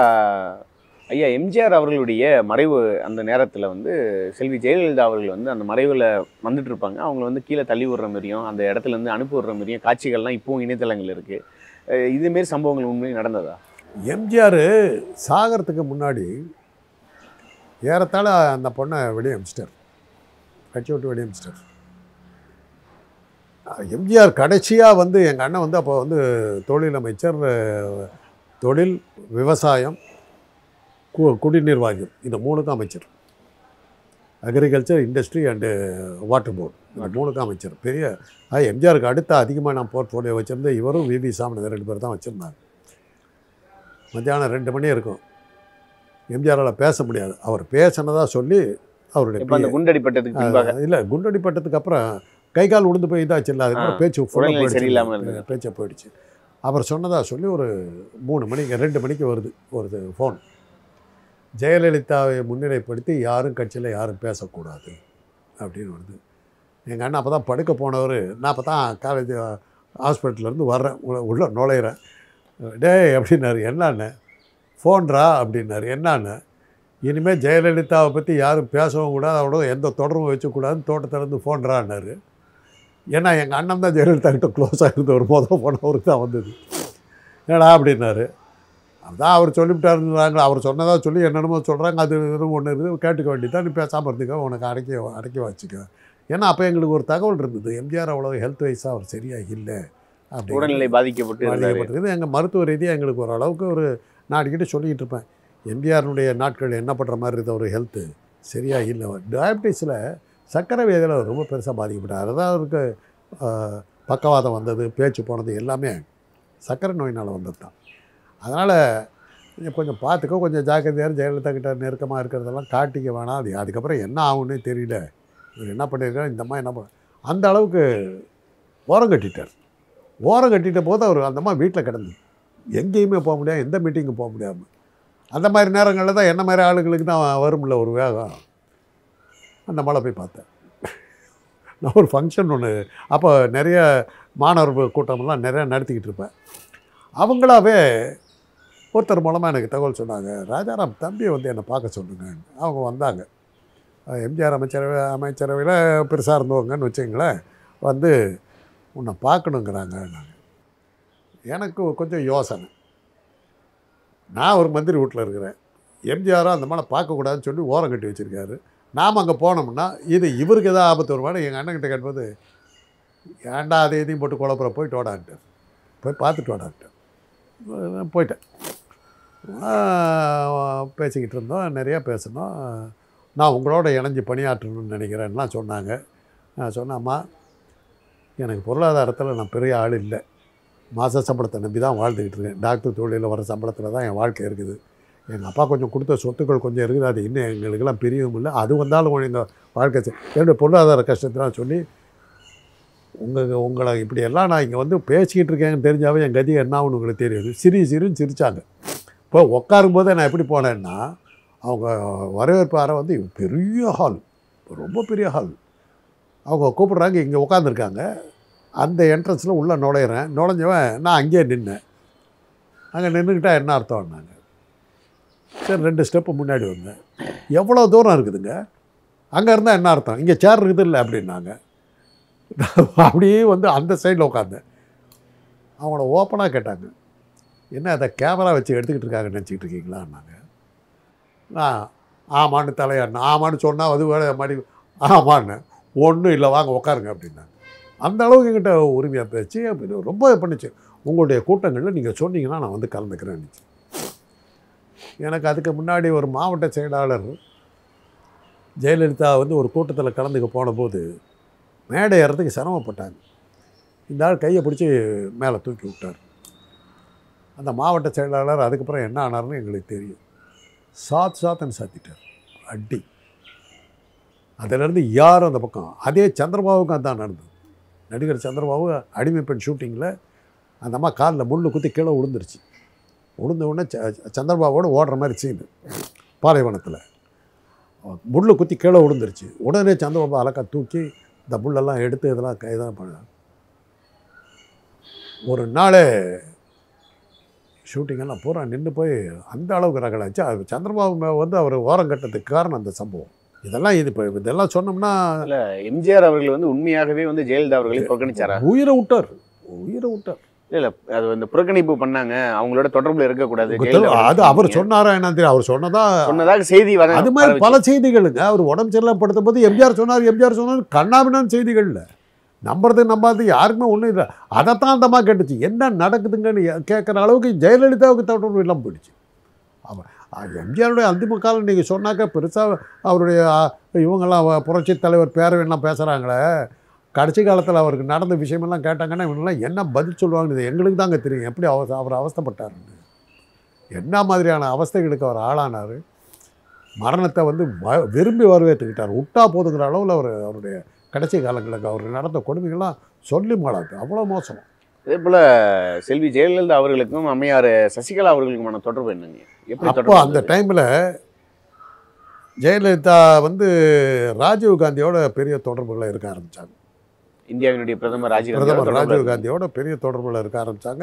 B: ஐயா எம்ஜிஆர் அவர்களுடைய மறைவு அந்த நேரத்தில் வந்து செல்வி ஜெயலலிதா அவர்கள் வந்து அந்த மறைவில் வந்துட்டு இருப்பாங்க அவங்கள வந்து கீழே தள்ளி விடுற மாதிரியும் அந்த இடத்துல இருந்து அனுப்பி விடுற மாதிரியும் காட்சிகள்லாம் இப்பவும் இணையதளங்கள் இருக்கு அஹ் இதுமாரி சம்பவங்கள் உண்மையில் நடந்ததா
A: எம்ஜிஆர் சாகிறதுக்கு முன்னாடி ஏறத்தாழ அந்த பொண்ணை வெளியே அமிச்சிட்டார் கட்சி விட்டு வெளியே அமிச்சிட்டார் எம்ஜிஆர் கடைசியாக வந்து எங்கள் அண்ணன் வந்து அப்போ வந்து தொழில் அமைச்சர் அஹ், தொழில் விவசாயம் கு குடிநீர் வாரியம் இந்த மூணுக்கும் அமைச்சர் agriculture industry and water board இந்த மூணுக்கும் அமைச்சர் பெரிய அஹ், எம்ஜிஆருக்கு அடுத்த அதிகமாக நான் போர்ட்ஃபோலியோ வச்சுருந்த இவரும் விவி சாமிநாதன் ரெண்டு பேர் தான் வச்சுருந்தாங்க மத்தியானம் ரெண்டு மணி இருக்கும் எம்ஜிஆரால் பேச முடியாது அவர் பேசினதா சொல்லி அவருடைய
B: இப்போ அந்த குண்டடிப்பட்டதுக்கு பின்பாக
A: இல்லை குண்டடிப்பட்டதுக்கு அப்புறம் கை கால் உளுந்து போய் இதாச்சு இல்லை அதுக்கப்புறம்
B: ஆ,
A: பேச்சு full ஆ
B: உடல்நிலை
A: போயிடுச்சு.
B: சரியில்லாம இருந்தது.
A: பேச்சை போயிடுச்சு அவர் சொன்னதா சொல்லி ஒரு மூணு மணிக்கு ரெண்டு மணிக்கு வருது ஒரு ஃபோன் ஜெயலலிதாவை முன்னிலைப்படுத்தி யாரும் கட்சியில் யாரும் பேசக்கூடாது அப்படின்னு வருது எங்கள் அண்ணன் அப்போ தான் படுக்க போனவர் நான் அப்போ தான் காலேஜ் ஹாஸ்பிட்டல்லேருந்து வர்றேன் உள்ள உள்ள நுழையிறேன் டேய் அப்படின்னாரு என்னன்னு ஃபோன்ரா அப்படின்னாரு என்னன்னு இனிமேல் ஜெயலலிதாவை பற்றி யாரும் பேசவும் கூடாது அவளோ எந்த தொடர்பும் வச்சக்கூடாதுன்னு தோட்டத்திலேருந்து ஃபோன்றான்னாரு ஏன்னா எங்கள் அண்ணன் தான் ஜெயலலிதா கிட்ட க்ளோஸாக இருந்த ஒரு மொதல் ஃபோன் அவருக்கு தான் வந்தது ஏடா அப்படின்னாரு அதான் அவர் சொல்லிவிட்டாருந்தாங்க அவர் சொன்னதாக சொல்லி என்னென்னமோ சொல்கிறாங்க அது இது ஒன்று இருக்குது கேட்டுக்க வேண்டியதான் நீ பேசாமல் இருந்துக்க உனக்கு அடக்கி அடக்கி வச்சுக்க ஏன்னா அப்போ எங்களுக்கு ஒரு தகவல் இருந்தது எம்ஜிஆர் அவ்வளோ ஹெல்த் வைஸாக அவர் சரியாக இல்லை அப்படி
B: உடல்நிலை பாதிக்கப்பட்டு இருந்தாரு
A: பாதிக்கப்பட்டிருக்குது எங்கள் மருத்துவ ரீதியாக எங்களுக்கு ஓரளவுக்கு ஒரு நான் அடிக்கடி சொல்லிக்கிட்டு இருப்பேன் எம்ஜிஆருடைய நாட்கள் என்ன பண்ணுற மாதிரி இருந்த ஒரு ஹெல்த்து சரியா இல்லை டயபிட்டிஸில் சர்க்கரை வியாதியில் ரொம்ப பெருசாக பாதிக்கப்பட்டார் அதுதான் அவருக்கு ஆஹ், பக்கவாதம் வந்தது பேச்சு போனது எல்லாமே சர்க்கரை நோயினால் வந்தது தான் அதனால் கொஞ்சம் பார்த்துக்கோ கொஞ்சம் ஜாக்கிரதையாக ஜெயலலிதா கிட்ட நெருக்கமாக இருக்கிறதெல்லாம் காட்டிக்க வேணாம் அது அதுக்கப்புறம் என்ன ஆகும்னே தெரியல இவர் என்ன பண்ணியிருக்காரு இந்த மாதிரி என்ன பண்ண அந்த அளவுக்கு ஓரம் கட்டிட்டார் ஓரம் கட்டிட்ட போது அவர் அந்த மாதிரி வீட்டில் கிடந்து எங்கேயுமே போக முடியாது எந்த மீட்டிங்கும் போக முடியாமல் அந்த மாதிரி நேரங்களில் தான் என்ன மாதிரி ஆளுங்களுக்கு தான் வரும்ல ஒரு வேகம் அந்த மழை போய் பார்த்தேன் நான் ஒரு ஃபங்க்ஷன் ஒன்று அப்போ நிறைய மாணவர் கூட்டமெல்லாம் நிறைய நடத்திக்கிட்டு இருப்பேன் அவங்களாவே ஒருத்தர் மூலமாக எனக்கு தகவல் சொன்னாங்க ராஜாராம் தம்பியை வந்து என்னை பார்க்க சொன்னாங்க அவங்க வந்தாங்க அஹ் எம்ஜிஆர் அமைச்சரவை அமைச்சரவையில் பெருசாக இருந்தவங்கன்னு வச்சுங்களேன் வந்து உன்னை பார்க்கணுங்கிறாங்க நாங்கள் எனக்கு கொஞ்சம் யோசனை நான் ஒரு மந்திரி வீட்டில் இருக்கிறேன் எம்ஜிஆரும் அந்த மாதிரி பார்க்கக்கூடாதுன்னு சொல்லி ஓரம் கட்டி வச்சுருக்காரு நாம் அங்கே போனோம்னா இது இவருக்கு எதாவது ஆபத்து வருமானு எங்கள் அண்ணன்கிட்ட கேட்பது ஏன்டா அதை எதையும் போட்டு குழப்பற போயிட்டு வாடான்ட்டார் போய் பார்த்துட்டு வாடான்ட்டார் நான் போயிட்டேன் ஆஹ் பேசிக்கிட்டு இருந்தோம் நிறையா பேசினோம் நான் உங்களோட இணைஞ்சு பணியாற்றணும்னு நினைக்கிறேன்லாம் சொன்னாங்க நான் சொன்னேம்மா எனக்கு பொருளாதாரத்தில் நான் பெரிய ஆள் இல்லை மாத சம்பளத்தை நம்பி தான் வாழ்ந்துக்கிட்டு இருக்கேன் டாக்டர் தொழிலில் வர சம்பளத்தில் தான் என் வாழ்க்கை இருக்குது எங்கள் அப்பா கொஞ்சம் கொடுத்த சொத்துக்கள் கொஞ்சம் இருக்குது அது இன்னும் எங்களுக்கெல்லாம் பிரியவும் இல்லை அது வந்தாலும் கொஞ்சம் இந்த வாழ்க்கை செ- என்னுடைய பொருளாதார கஷ்டத்தெல்லாம் சொல்லி உங்கள் உங்களை இப்படியெல்லாம் நான் இங்கே வந்து பேசிக்கிட்டு இருக்கேன்னு தெரிஞ்சாவே என் கதி என்ன ஆகும்னு உங்களுக்கு தெரியாது சிரி சிரின்னு சிரித்தாங்க இப்போ உட்காரும் போதே நான் எப்படி போனேன்னா அவங்க வரவேற்பு அறை வந்து பெரிய ஹால் ரொம்ப பெரிய ஹால் அவங்க கூப்பிட்றாங்க இங்கே உட்காந்துருக்காங்க அந்த என்ட்ரன்ஸில் உள்ளே நுழையிறேன் நுழைஞ்சவன் நான் அங்கேயே நின்னேன் அங்கே நின்றுக்கிட்டா என்ன அர்த்தம்னாங்க சரி ரெண்டு ஸ்டெப்பு முன்னாடி வந்தேன் எவ்வளோ தூரம் இருக்குதுங்க அங்கே இருந்தால் என்ன அர்த்தம் இங்கே சேர் இருக்குது இல்லை அப்படின்னாங்க அப்படியே வந்து அந்த சைடில் உட்காந்தேன் அவங்கள ஓப்பனாக கேட்டாங்க என்ன அதை கேமரா வச்சு எடுத்துக்கிட்டு இருக்காங்க நினச்சிக்கிட்டு இருக்கீங்களான்னாங்க நான் ஆமான்னு தலையாடினேன் ஆமான்னு சொன்னால் அது வேலை மாதிரி ஆமான்னு ஒன்றும் இல்லை வாங்க உட்காருங்க அப்படின்னாங்க அந்த அளவுக்கு என்கிட்ட உரிமையாக பேச்சு அப்படி ரொம்ப பண்ணுச்சு உங்களுடைய கூட்டங்களில் நீங்கள் சொன்னீங்கன்னா நான் வந்து கலந்துக்கிறேன் எனக்கு அதுக்கு முன்னாடி ஒரு மாவட்ட செயலாளர் ஜெயலலிதா வந்து ஒரு கூட்டத்தில் கலந்துக்க போனபோது மேடை ஏறதுக்கு சிரமப்பட்டாங்க இந்த ஆள் கையை பிடிச்சி மேலே தூக்கி விட்டார் அந்த மாவட்ட செயலாளர் அதுக்கப்புறம் என்ன ஆனார்னு எங்களுக்கு தெரியும் சாத் சாத்தன்னு சாத்திட்டார் அடி அதிலேருந்து யாரும் அந்த பக்கம் அதே சந்திரபாபுக்கும் அதான் நடந்தது நடிகர் சந்திரபாபு அடிமை பெண் ஷூட்டிங்கில் அந்த அம்மா காலில் முள்ளு குத்தி கீழே விழுந்துருச்சு விழுந்த உடனே ச- சந்திரபாபுவோட ஓடுற மாதிரி சீனு பாலைவனத்தில் முள்ளு குத்தி கீழே விழுந்துருச்சு உடனே சந்திரபாபு அலக்கா தூக்கி இந்த முள்ளெல்லாம் எடுத்து இதெல்லாம் க- இதெல்லாம் பண்ண ஒரு நாள் ஷூட்டிங்கெல்லாம் பூரா நின்று போய் அந்த அளவுக்கு ரகலாச்சு அது சந்திரபாபு மே- வந்து அவர் ஓரம் கட்டதுக்கு காரணம் அந்த சம்பவம் இதெல்லாம் இது இப்போ இதெல்லாம் சொன்னோம்னா
B: எம்ஜிஆர் அவர்கள் வந்து உண்மையாகவே வந்து ஜெயலலிதா அவர்களை புறக்கணிச்சாரா
A: உயிரை விட்டார் உயிரை விட்டார்
B: இல்ல இல்ல அது வந்து புறக்கணிப்பு பண்ணாங்க அவங்களோட தொடர்புல இருக்கக்கூடாது
A: உங்க
B: ஜெயலலிதா
A: தெரு- அது
B: அவர்கள்
A: அவர்
B: சொன்னீங்க.
A: சொன்னாரா என்ன தெரியும் அவர் சொன்னதா
B: சொன்னதாக செய்தி வர
A: அது மாதிரி
B: பரவுச்சு.
A: பல செய்திகளுங்க அவர் உடம்பு சரியில்லாம படுத்தும் போது எம்ஜிஆர் சொன்னார் எம்ஜிஆர் சொன்னார் கண்ணாபின்னான்னு செய்திகள்ல நம்புறது நம்பாது யாருக்குமே ஒன்றும் இல்லை அதைத்தான் அந்த மாதிரி கேட்டுச்சு என்ன நடக்குதுங்கன்னு கேட்குற அளவுக்கு ஜெயலலிதாவுக்கு தொடர்பு இல்லாமல் போயிடுச்சு அவன் எம்ஜிஆருடைய அந்திம காலம் நீங்கள் சொன்னாக்க பெருசாக அவருடைய ஆ, இவங்கெல்லாம் புரட்சி தலைவர் பேரவையெல்லாம் பேசுகிறாங்களே கடைசி காலத்தில் அவருக்கு நடந்த விஷயமெல்லாம் கேட்டாங்கன்னா இவங்கெல்லாம் என்ன பதில் சொல்லுவாங்கன்னு இது எங்களுக்கு தாங்க தெரியும் எப்படி அவ அவர் அவஸ்தைப்பட்டாருன்னு என்ன மாதிரியான அவஸ்தைகளுக்கு அவர் ஆளானார் மரணத்தை வந்து வ- விரும்பி வரவேற்றுக்கிட்டார் விட்டா போதுங்கிற அளவில் அவர் அவருடைய கடைசி காலங்களுக்கு அவர் நடந்த கொடுமைகள்லாம் சொல்லி மாடாது அவ்வளோ மோசம்
B: அதே போல செல்வி ஜெயலலிதா அவர்களுக்கும் அம்மையார் சசிகலா அவர்களுக்குமான தொடர்பு என்னங்க எப்படி
A: அப்போ
B: தொடர்பு
A: அந்த
B: இருந்தது?
A: டைமில் ஜெயலலிதா வந்து ராஜீவ் காந்தியோட பெரிய தொடர்புகளை இருக்க ஆரம்பித்தாங்க
B: இந்தியாவினுடைய பிரதமர் ராஜீவ்
A: பிரதமர்
B: காந்தியோட
A: ராஜீவ்
B: தொடர்புல
A: காந்தியோட பெரிய தொடர்புல இருக்க ஆரம்பித்தாங்க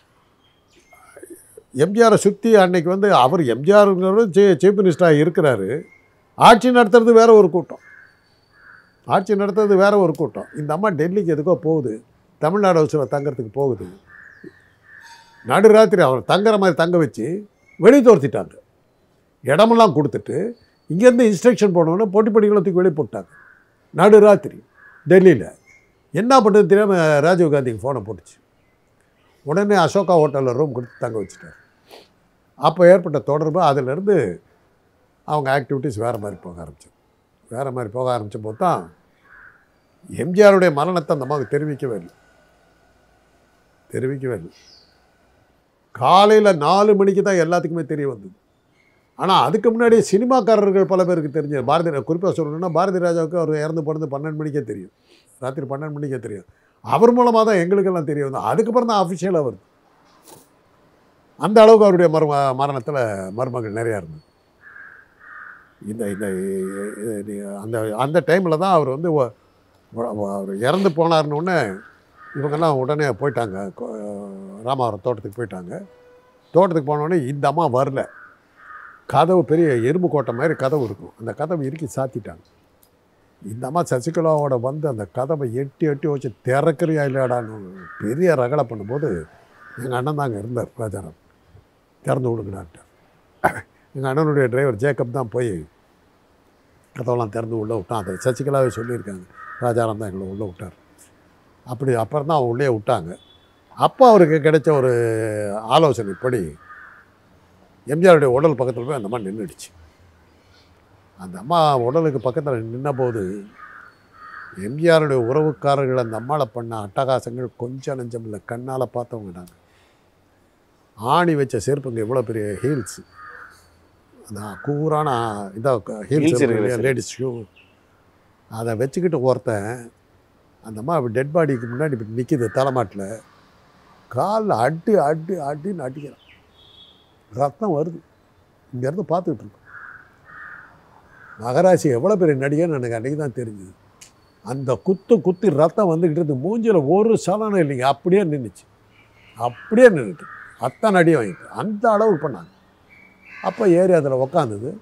A: எம்ஜிஆரை சுற்றி அன்னைக்கு வந்து அவர் எம்ஜிஆருங்கிறது சீ சீஃப் மினிஸ்டராக இருக்கிறாரு ஆட்சி நடத்துறது வேற ஒரு கூட்டம் ஆட்சி நடத்துறது வேற ஒரு கூட்டம் இந்த அம்மா டெல்லிக்கு எதுக்கோ போகுது தமிழ்நாடு ஹவுஸில் தங்கறதுக்கு போகுது நடுராத்திரி அவர் தங்குற மாதிரி தங்க வச்சு வெளியே துரத்திட்டாங்க இடமெல்லாம் கொடுத்துட்டு இங்கேருந்து இன்ஸ்ட்ரக்ஷன் போனோன்னே போட்டி படிகளை தூக்கி வெளியே போட்டாங்க நடுராத்திரி டெல்லியில் என்ன பண்ணுறது தெரியாமல் ராஜீவ் காந்திக்கு ஃபோனை போட்டுச்சு உடனே அசோகா ஹோட்டலில் ரூம் கொடுத்து தங்க வச்சுட்டார் அப்போ ஏற்பட்ட தொடர்பு அதிலிருந்து அவங்க ஆக்டிவிட்டீஸ் வேறு மாதிரி போக ஆரம்பிச்சு வேறு மாதிரி போக ஆரம்பித்த போது தான் எம்ஜிஆருடைய மரணத்தை அந்த அம்மாவுக்கு தெரிவிக்கவே இல்லை தெரிவிக்கவே இல்லை காலையில் நாலு மணிக்கு தான் எல்லாத்துக்குமே தெரிய வந்தது ஆனால் அதுக்கு முன்னாடி சினிமாக்காரர்கள் பல பேருக்கு தெரிஞ்சது பாரதி குறிப்பாக சொல்லணும்னா பாரதி ராஜாவுக்கு அவர் இறந்து போனது பன்னெண்டு மணிக்கே தெரியும் ராத்திரி பன்னெண்டு மணிக்கே தெரியும் அவர் மூலமாக தான் எங்களுக்கெல்லாம் தெரிய வந்தது அதுக்கப்புறம் தான் அஃபிஷியலாக வருது அந்த அளவுக்கு அவருடைய மர்ம மரணத்தில் மர்மங்கள் நிறையா இருந்தது இந்த இந்த இது- இது- அந்த அந்த டைமில் தான் அவர் வந்து ஒ- ஒ- ஒ- அவர் இறந்து போனார்னு உடனே இவங்கெல்லாம் உடனே போயிட்டாங்க கொ- ராமாவரம் தோட்டத்துக்கு போயிட்டாங்க தோட்டத்துக்கு போன உடனே இந்த அம்மா வரல கதவு பெரிய எறும்பு கோட்டை மாதிரி கதவு இருக்கும் அந்த கதவை இறுக்கி சாத்திட்டாங்க இந்த அம்மா சசிகலாவோட வந்து அந்த கதவை எட்டி எட்டி வச்சு திறக்கிறியா இல்லையாடான்னு பெரிய ரகலை பண்ணும்போது எங்கள் அண்ணன் தாங்க இருந்தார் ராஜாராம் திறந்து விடுங்கடான்ட்டு எங்கள் அண்ணனுடைய டிரைவர் ஜேக்கப் தான் போய் கதவெல்லாம் திறந்து உள்ளே விட்டான் அதை சசிகலாவே சொல்லியிருக்காங்க ராஜாராம் தான் எங்களை உள்ளே விட்டார் அப்படி அப்புறம் தான் உள்ளே விட்டாங்க அப்போ அவருக்கு கிடைச்ச ஒரு ஆலோசனைப்படி எம்ஜிஆருடைய உடல் பக்கத்தில் போய் அந்த அம்மா நின்றுடுச்சு அந்த அம்மா உடலுக்கு பக்கத்தில் நின்னபோது எம்ஜிஆருடைய உறவுக்காரர்கள் அந்த அம்மாவை பண்ண அட்டகாசங்கள் கொஞ்சம் நஞ்சம் இல்லை கண்ணால் பார்த்தவங்க நாங்கள் ஆணி வச்ச செருப்புங்க இவ்வளோ பெரிய ஹீல்ஸ் அந்த கூரான இதாக
B: Heels
A: ஹீல்ஸ்
B: இருக்குது சரி.
A: லேடிஸ் ஷூ அதை வச்சுக்கிட்டு ஒருத்தன் அந்த அம்மா டெட் பாடிக்கு முன்னாடி இப்படி நிற்கிது தலைமாட்டில் காலில் அடி அடி அடின்னு அடிக்கிறான் ரத்தம் வருது இங்கேருந்து பார்த்துக்கிட்டு இருக்கோம் மகராசி எவ்வளோ பெரிய நடிகன்னு எனக்கு அன்றைக்கி தான் தெரிஞ்சுது அந்த குத்து குத்தி ரத்தம் வந்துக்கிட்டு இருந்து மூஞ்சில் ஒரு சலனம் இல்லைங்க அப்படியே நின்றுச்சு அப்படியே நின்றுட்டு அத்தனை அடி வாங்கிட்டு அந்த அளவுக்கு பண்ணாங்க அப்போ ஏறி அதில் உக்காந்தது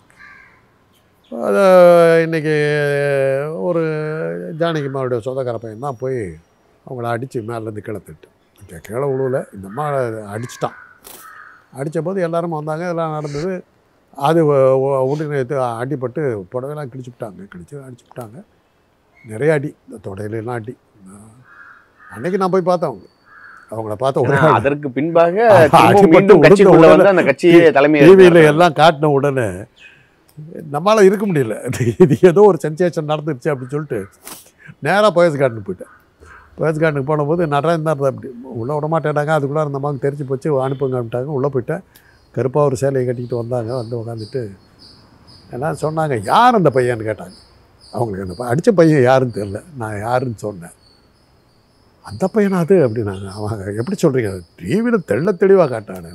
A: அது இன்றைக்கி ஒரு ஜானகிமாவுடைய சொந்தக்கார பையன் தான் போய் அவங்கள அடித்து மேலேருந்து கிளத்துட்டு இங்கே கீழே விழுவல இந்த அம்மா அடிச்சிட்டான் அடித்த போது எல்லாரும் வந்தாங்க இதெல்லாம் நடந்தது அது ஒ- ஒ- உடனே இது அடிபட்டு புடவைலாம் கிழிச்சு விட்டாங்க கிழிச்சு அடிச்சு விட்டாங்க நிறைய அடி இந்த தொடையிலலாம் அடி அன்னைக்கு நான் போய் பார்த்தேன் அவங்க அவங்கள பார்த்த
B: ஆனா,
A: உடனே
B: அதற்கு பின்பாக
A: அடிபட்டு
B: திரும்பவும் மீண்டும்
A: உளுந்த
B: கட்சிக்குள்ள
A: உடனே
B: வந்து அந்த கட்சி தலைமை
A: டிவியில் எல்லாம் காட்டின உடனே நம்மளால் இருக்க முடியல இது ஏதோ ஒரு சென்சேஷன் நடந்துருச்சு அப்படின்னு சொல்லிட்டு நேராக போயஸ் கார்டனுக்கு போயிட்டேன் போயஸ் கார்டனுக்கு போனபோது நடராஜன் தான் அப்படி உள்ளே விட மாட்டேனாங்க அதுக்குள்ளே அந்த அம்மாவுக்கு தெரிஞ்சு போச்சு அனுப்புங்க அப்படின்ட்டாங்க உள்ளே போயிட்டேன் கருப்பாக ஒரு சேலையை கட்டிக்கிட்டு வந்தாங்க வந்து உட்காந்துட்டு எல்லாம் சொன்னாங்க யார் அந்த பையன்னு கேட்டாங்க அவங்களுக்கு அந்த ப- அடித்த பையன் யாருன்னு தெரில நான் யாருன்னு சொன்னேன் அந்த பையனா அது அப்படின்னாங்க அவங்க எப்படி சொல்கிறீங்க டிவியில் தெள்ள தெளிவாக காட்டானே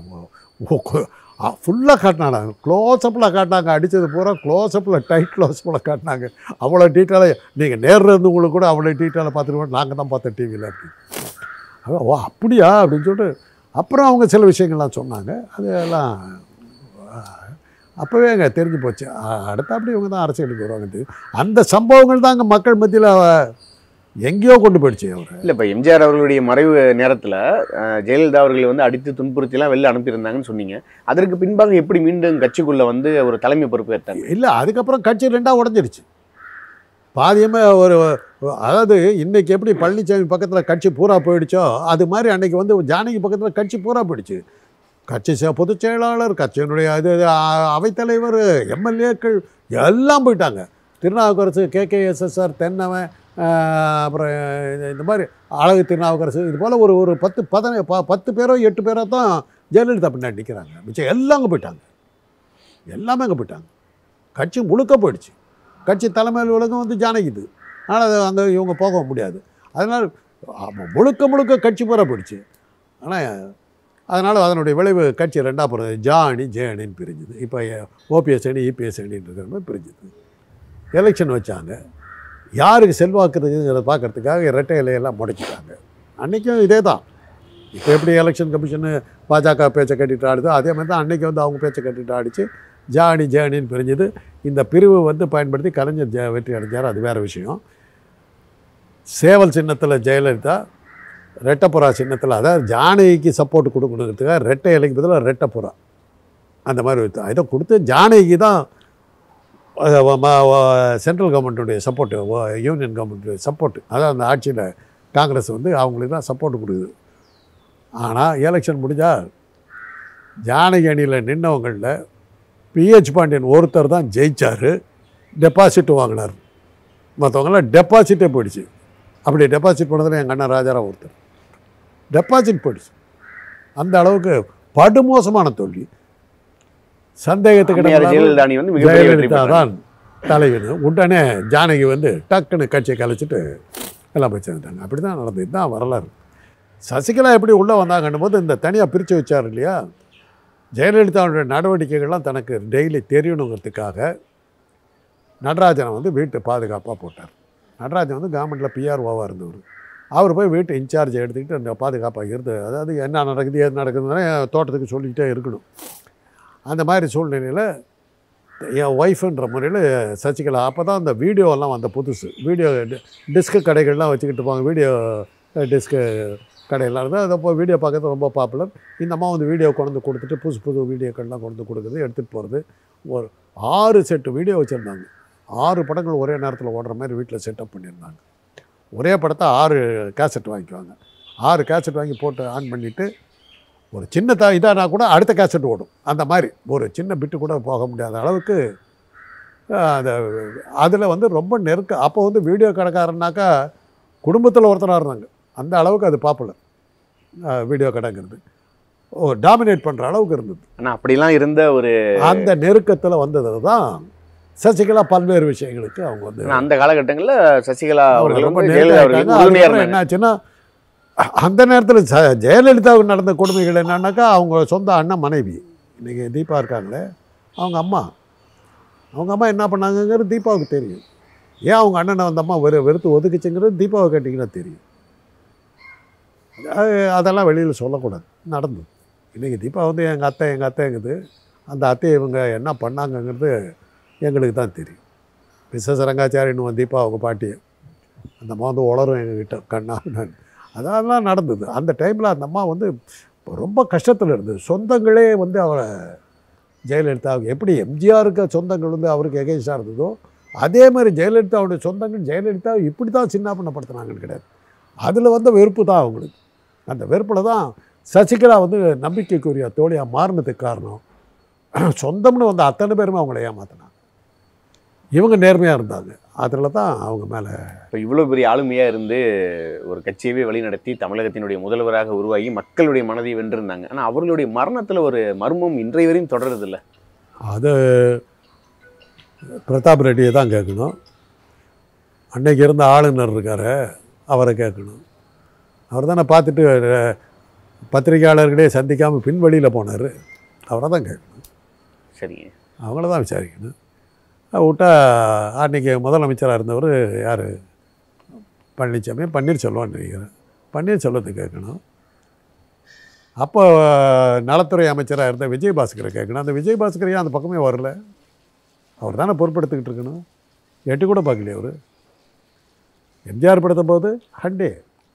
A: ஃபுல்லாக காட்டினாங்க க்ளோஸ்அப்பில் காட்டினாங்க அடித்தது பூரா க்ளோஸ்அப்பில் டைட் க்ளோஸ்அப்பில் காட்டினாங்க அவ்வளோ டீட்டெயிலாக நீங்கள் நேரில் இருந்தவங்களுக்கு கூட அவ்வளோ டீட்டெயிலாக பார்த்துருக்கோம் நாங்கள் தான் பார்த்தோம் டிவியில் அப்படின்னு அவன், ஓ அப்படியா அப்படின்னு சொல்லிட்டு அப்புறம் அவங்க சில விஷயங்கள்லாம் சொன்னாங்க அதெல்லாம் அப்போவே அங்கே தெரிஞ்சு போச்சு அ- அடுத்த அப்படி இவங்க தான் அரசியலுக்கு வருவாங்க அந்த சம்பவங்கள் தான் அங்கே மக்கள் மத்தியில் எங்கேயோ கொண்டு போயிடுச்சு அவர்
B: இல்ல இப்ப எம்ஜிஆர் அவர்களுடைய மறைவு நேரத்துல அஹ், ஜெயலலிதா அவர்களை வந்து அடித்து துன்புறுத்தி எல்லாம் வெளில அனுப்பியிருந்தாங்கன்னு சொன்னீங்க அதற்கு பின்பாக எப்படி மீண்டும் கட்சிக்குள்ள வந்து ஒரு தலைமை பொறுப்பு ஏற்றாங்க
A: இல்லை அதுக்கப்புறம் கட்சி ரெண்டாக உடஞ்சிருச்சு பாதியமே ஒரு அதாவது இன்னைக்கு எப்படி பழனிசாமி பக்கத்தில் கட்சி பூரா போயிடுச்சோ அது மாதிரி அன்னைக்கு வந்து ஜானகி பக்கத்தில் கட்சி பூரா போயிடுச்சு கட்சி செ- பொதுச் செயலாளர் கட்சியினுடைய இது அ- அவைத்தலைவர் எம்எல்ஏக்கள் எல்லாம் போயிட்டாங்க திருநாவுக்கரசு கேகேஎஸ்எஸ்ஆர் தென்னவன் ஆஹ், அப்புறம் இது- இந்த மாதிரி அழகு திருநாவுக்கரசு இது போல் ஒரு ஒரு பத்து பதின ப பத்து பேரோ எட்டு பேரோ தான் ஜெயலலிதா பின்னாடி நிற்கிறாங்க மிச்சம் எல்லாம் அங்கே போயிட்டாங்க எல்லாமே அங்கே போயிட்டாங்க கட்சி முழுக்க போயிடுச்சு கட்சி தலைமை அலுவலகம் வந்து ஜானகிது ஆனால் அங்கே இவங்க போக முடியாது அதனால் ஆமா, முழுக்க முழுக்க கட்சி பூரா போயிடுச்சு ஆனால் அதனால் அதனுடைய விளைவு கட்சி ரெண்டாக போகிறது ஜா அணி ஜே அணின்னு பிரிஞ்சுது இப்போ ஓபிஎஸ் அணி இபிஎஸ் அணின்ற மாதிரி பிரிஞ்சுது எலெக்ஷன் வச்சாங்க யாருக்கு செல்வாக்கு இருக்குங்கிறத பார்க்கறதுக்காக இரட்டை இலையெல்லாம் முடக்கிட்டாங்க அன்றைக்கும் இதே தான் இப்போ எப்படி எலெக்ஷன் கமிஷனு பாஜக பேச்சை கட்டிட்டு ஆடுதோ அதே மாதிரி தான் அன்றைக்கி வந்து அவங்க பேச்சை கட்டிட்டு ஆடிச்சு ஜானி ஜேனின்னு பிரிஞ்சுது இந்த பிரிவு வந்து பயன்படுத்தி கலைஞர் ஜெ வெற்றி அடைஞ்சார் அது வேறு விஷயம் சேவல் சின்னத்தில் ஜெயலலிதா ரெட்டப்புறா சின்னத்தில் அதாவது ஜானகிக்கு சப்போர்ட் கொடுக்கணுங்கிறதுக்காக ரெட்டை இலைக்கு பதிலாக ரெட்டப்புறா அந்த மாதிரி வைத்து- இதை கொடுத்து ஜானகிக்கு தான் சென்ட்ரல் கவர்மெண்ட்டுடைய சப்போர்ட்டு யூனியன் கவர்மெண்ட்டுடைய சப்போர்ட்டு அதாவது அந்த ஆட்சியில் காங்கிரஸ் வந்து அவங்களுக்கு தான் சப்போர்ட் கொடுக்குது ஆனால் எலெக்ஷன் முடிஞ்சால் ஜானகி அணியில் நின்னவங்களில் பிஹெச் பாண்டியன் ஒருத்தர் தான் ஜெயிச்சார் டெபாசிட் வாங்கினார் மற்றவங்களாம் டெபாசிட்டே போயிடுச்சு அப்படி டெபாசிட் பண்ணதில் எங்கள் அண்ணன் ராஜாராம் ஒருத்தர் டெபாசிட் போயிடுச்சு அந்த அளவுக்கு படுமோசமான தோல்வி சந்தேகத்துக்கு
B: அம்மையார்
A: இடமில்லாமல்
B: ஜெயலலிதா அணி வந்து மிகப்பெரிய வெற்றி
A: ஜெயலலிதா
B: பெற்றாங்க.
A: தான் தலைவன் உடனே ஜானகி வந்து டக்குன்னு கட்சியை கலைச்சிட்டு எல்லாம் வச்சுருந்தாங்க அப்படி தான் நடந்தது இதுதான் வரலாறு சசிகலா எப்படி உள்ளே வந்தாங்கன்னும் போது இந்த தனியாக பிரித்து வச்சார் இல்லையா ஜெயலலிதாவுடைய நடவடிக்கைகள்லாம் தனக்கு டெய்லி தெரியணுங்கிறதுக்காக நடராஜனை வந்து வீட்டு பாதுகாப்பாக போட்டார் நடராஜன் வந்து கவர்மெண்ட்டில் பிஆர்ஓவாக இருந்தவர் அவர் போய் வீட்டு இன்சார்ஜ் எடுத்துக்கிட்டு அந்த பாதுகாப்பாக இருந்து அதாவது என்ன நடக்குது ஏது நடக்குதுன்னு தோட்டத்துக்கு சொல்லிக்கிட்டே இருக்கணும் அந்த மாதிரி சூழ்நிலையில் என் ஒய்ஃபுன்ற முறையில் சசிகலா அப்போ தான் அந்த வீடியோலாம் வந்த புதுசு வீடியோ டிஸ்க்கு கடைகள்லாம் வச்சுக்கிட்டு இருப்பாங்க வீடியோ டிஸ்க்கு கடையெல்லாம் இருந்தால் அதை போய் வீடியோ பார்க்கறது ரொம்ப பாப்புலர் இந்த அம்மா வந்து வீடியோ கொண்டு வந்து கொடுத்துட்டு புதுசு புது வீடியோக்கள்லாம் கொண்டு வந்து கொடுக்குறது எடுத்துகிட்டு போகிறது ஒரு ஆறு செட்டு வீடியோ வச்சுருந்தாங்க ஆறு படங்கள் ஒரே நேரத்தில் ஓடுற மாதிரி வீட்டில் செட்டப் பண்ணியிருந்தாங்க ஒரே படத்தை ஆறு கேசட் வாங்கிக்குவாங்க ஆறு கேசட் வாங்கி போட்டு ஆன் பண்ணிவிட்டு ஒரு சின்ன த இதானா கூட அடுத்த கேசட் ஓடும் அந்த மாதிரி ஒரு சின்ன பிட்டு கூட போக முடியாத அளவுக்கு அஹ், அந்த அதில் வந்து ரொம்ப நெருக்க அப்போ வந்து வீடியோ கடைக்காரனாக்கா குடும்பத்தில் ஒருத்தராக இருந்தாங்க அந்த அளவுக்கு அது பாப்புலர் வீடியோ கடைங்கிறது ஓ டாமினேட் பண்ணுற அளவுக்கு இருந்தது
B: ஆனா அப்படிலாம் இருந்த ஒரு
A: அந்த நெருக்கத்தில் வந்தது தான் சசிகலா பல்வேறு விஷயங்களுக்கு அவங்க வந்து
B: ஆனா அந்த காலகட்டங்கள்ல சசிகலா
A: அவங்க
B: அவர்கள்
A: ரொம்ப
B: வந்து
A: நேர்மையா
B: ஜெயலலிதா
A: இருக்காங்க.
B: அவர்களுக்கு உறுதுணையா
A: அதுக்கப்புறம்
B: இருந்தாங்க
A: என்னாச்சுன்னா அந்த நேரத்தில் ச ஜெயலலிதாவுக்கு நடந்த கொடுமைகள் என்னன்னாக்கா அவங்க சொந்த அண்ணன் மனைவி இன்றைக்கி தீபா இருக்காங்களே அவங்க அம்மா அவங்க அம்மா என்ன பண்ணாங்கங்கிறது தீபாவுக்கு தெரியும் ஏன் அவங்க அண்ணனை அந்த அம்மா வெறு வெறுத்து ஒதுக்குச்சுங்கிறது தீபாவை கேட்டிங்கன்னா தெரியும் அது அதெல்லாம் வெளியில் சொல்லக்கூடாது நடந்தது இன்றைக்கி தீபா வந்து எங்கள் அத்தை எங்கள் அத்தைங்குது அந்த அத்தையை இவங்க என்ன பண்ணாங்கங்கிறது எங்களுக்கு தான் தெரியும் விஸ்வ ரங்காச்சாரின்னு தீபா அவங்க பாட்டி அந்த அம்மா வந்து உளரும் எங்ககிட்ட கண்ணா நான் அதெல்லாம் நடந்தது அந்த டைமில் அந்த அம்மா வந்து ரொம்ப கஷ்டத்தில் இருந்தது சொந்தங்களே வந்து அவரை ஜெயலலிதாவுக்கு எப்படி எம்ஜிஆருக்கு சொந்தங்கள் வந்து அவருக்கு எகேன்ஸ்டாக இருந்ததோ அதே மாதிரி ஜெயலலிதாவுடைய சொந்தங்கள் ஜெயலலிதா இப்படி தான் சின்னாப்பண்ணப்படுத்தினாங்கன்னு கிடையாது அதில் வந்த வெறுப்பு தான் அவங்களுக்கு அந்த வெறுப்பில் தான் சசிகலா வந்து நம்பிக்கைக்குரிய தோழியாக மாறினதுக்கு காரணம் சொந்தம்னு வந்த அத்தனை பேருமே அவங்கள ஏமாத்தினாங்க இவங்க நேர்மையாக இருந்தாங்க அதில் தான் அவங்க மேலே
B: இப்போ இவ்வளவு பெரிய ஆளுமையா இருந்து ஒரு கட்சியவே வழிநடத்தி தமிழகத்தினுடைய முதல்வராக உருவாகி மக்களுடைய மனதை வென்றிருந்தாங்க ஆனா அவர்களுடைய மரணத்துல ஒரு மர்மம் இன்றைய வரையும் தொடருது இல்ல
A: அது பிரதாப் ரெட்டியை தான் கேட்கணும் அன்னைக்கு இருந்த ஆளுநர் இருக்காரு அவரை கேட்கணும் அவர் தானே பார்த்துட்டு அஹ், பத்திரிகையாளர்களே சந்திக்காமல் பின்வழியில் போனார் அவரை தான் கேட்கணும்
B: சரிங்க
A: அவங்கள தான் விசாரிக்கணும் அஹ் விட்டா அன்றைக்கி முதலமைச்சராக இருந்தவர் யார் பழனிசாமி பன்னீர்செல்வம்னு நினைக்கிறேன் பன்னீர்செல்வத்தை கேட்கணும் அப்போ நலத்துறை அமைச்சராக இருந்த விஜயபாஸ்கரை கேட்கணும் அந்த விஜயபாஸ்கர் ஏன் அந்த பக்கமே வரல அவர் தானே பொறுப்பெடுத்துக்கிட்டு இருக்கணும் எட்டு கூட பார்க்கலையே அவர் எம்ஜிஆர் படுத்த போது ஹண்டே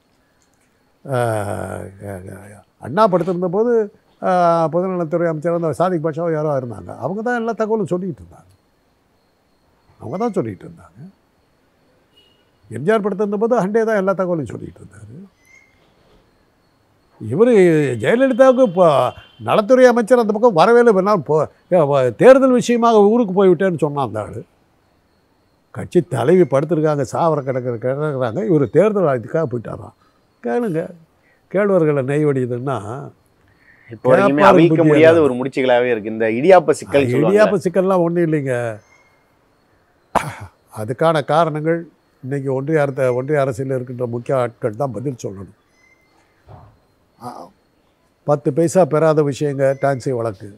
A: அண்ணா படுத்திருந்த போது ஆஹ், பொதுநலத்துறை அமைச்சர் அந்த சாதிக் பாஷாவோ யாரோ இருந்தாங்க அவங்க தான் எல்லா தகவலும் சொல்லிக்கிட்டு இருந்தாங்க அவங்க தான் சொல்லிக்கிட்டு இருந்தாங்க எம்ஜிஆர் படுத்திருந்த போது ஹண்டே தான் எல்லா தகவலையும் சொல்லிக்கிட்டு இருந்தார் இவர் ஜெயலலிதாவுக்கு இப்போ நலத்துறை அமைச்சர் அந்த பக்கம் வரவே இல்லை வேணாலும் போ ஏ, வ- தேர்தல் விஷயமாக ஊருக்கு போய்விட்டேன்னு சொன்னான் அந்த ஆள் கட்சி தலைவி படுத்திருக்காங்க சாவர கிடக்கிற கிடக்குறாங்க இவர் தேர்தல் இதுக்காக போயிட்டாராம் கேளுங்க கேழ்வர்களை நெய் வடியுதுன்னா
B: இப்போ வரைக்குமே
A: கேப்பார்
B: அவிழ்க்க
A: புத்தியா
B: முடியாத
A: தான்.
B: ஒரு முடிச்சுகளாவே இருக்கு இந்த இடியாப்ப சிக்கல் சொல்லுவாங்க
A: இடியாப்ப சிக்கல்லாம் ஒன்றும் இல்லைங்க அதுக்கான காரணங்கள் இன்னைக்கு ஒன்றிய அரச ஒன்றிய அரசியலில் இருக்கின்ற முக்கிய ஆட்கள் தான் பதில் சொல்லணும் ஆ, பத்து பைசா பெறாத விஷயங்க டாக்ஸி வழக்கு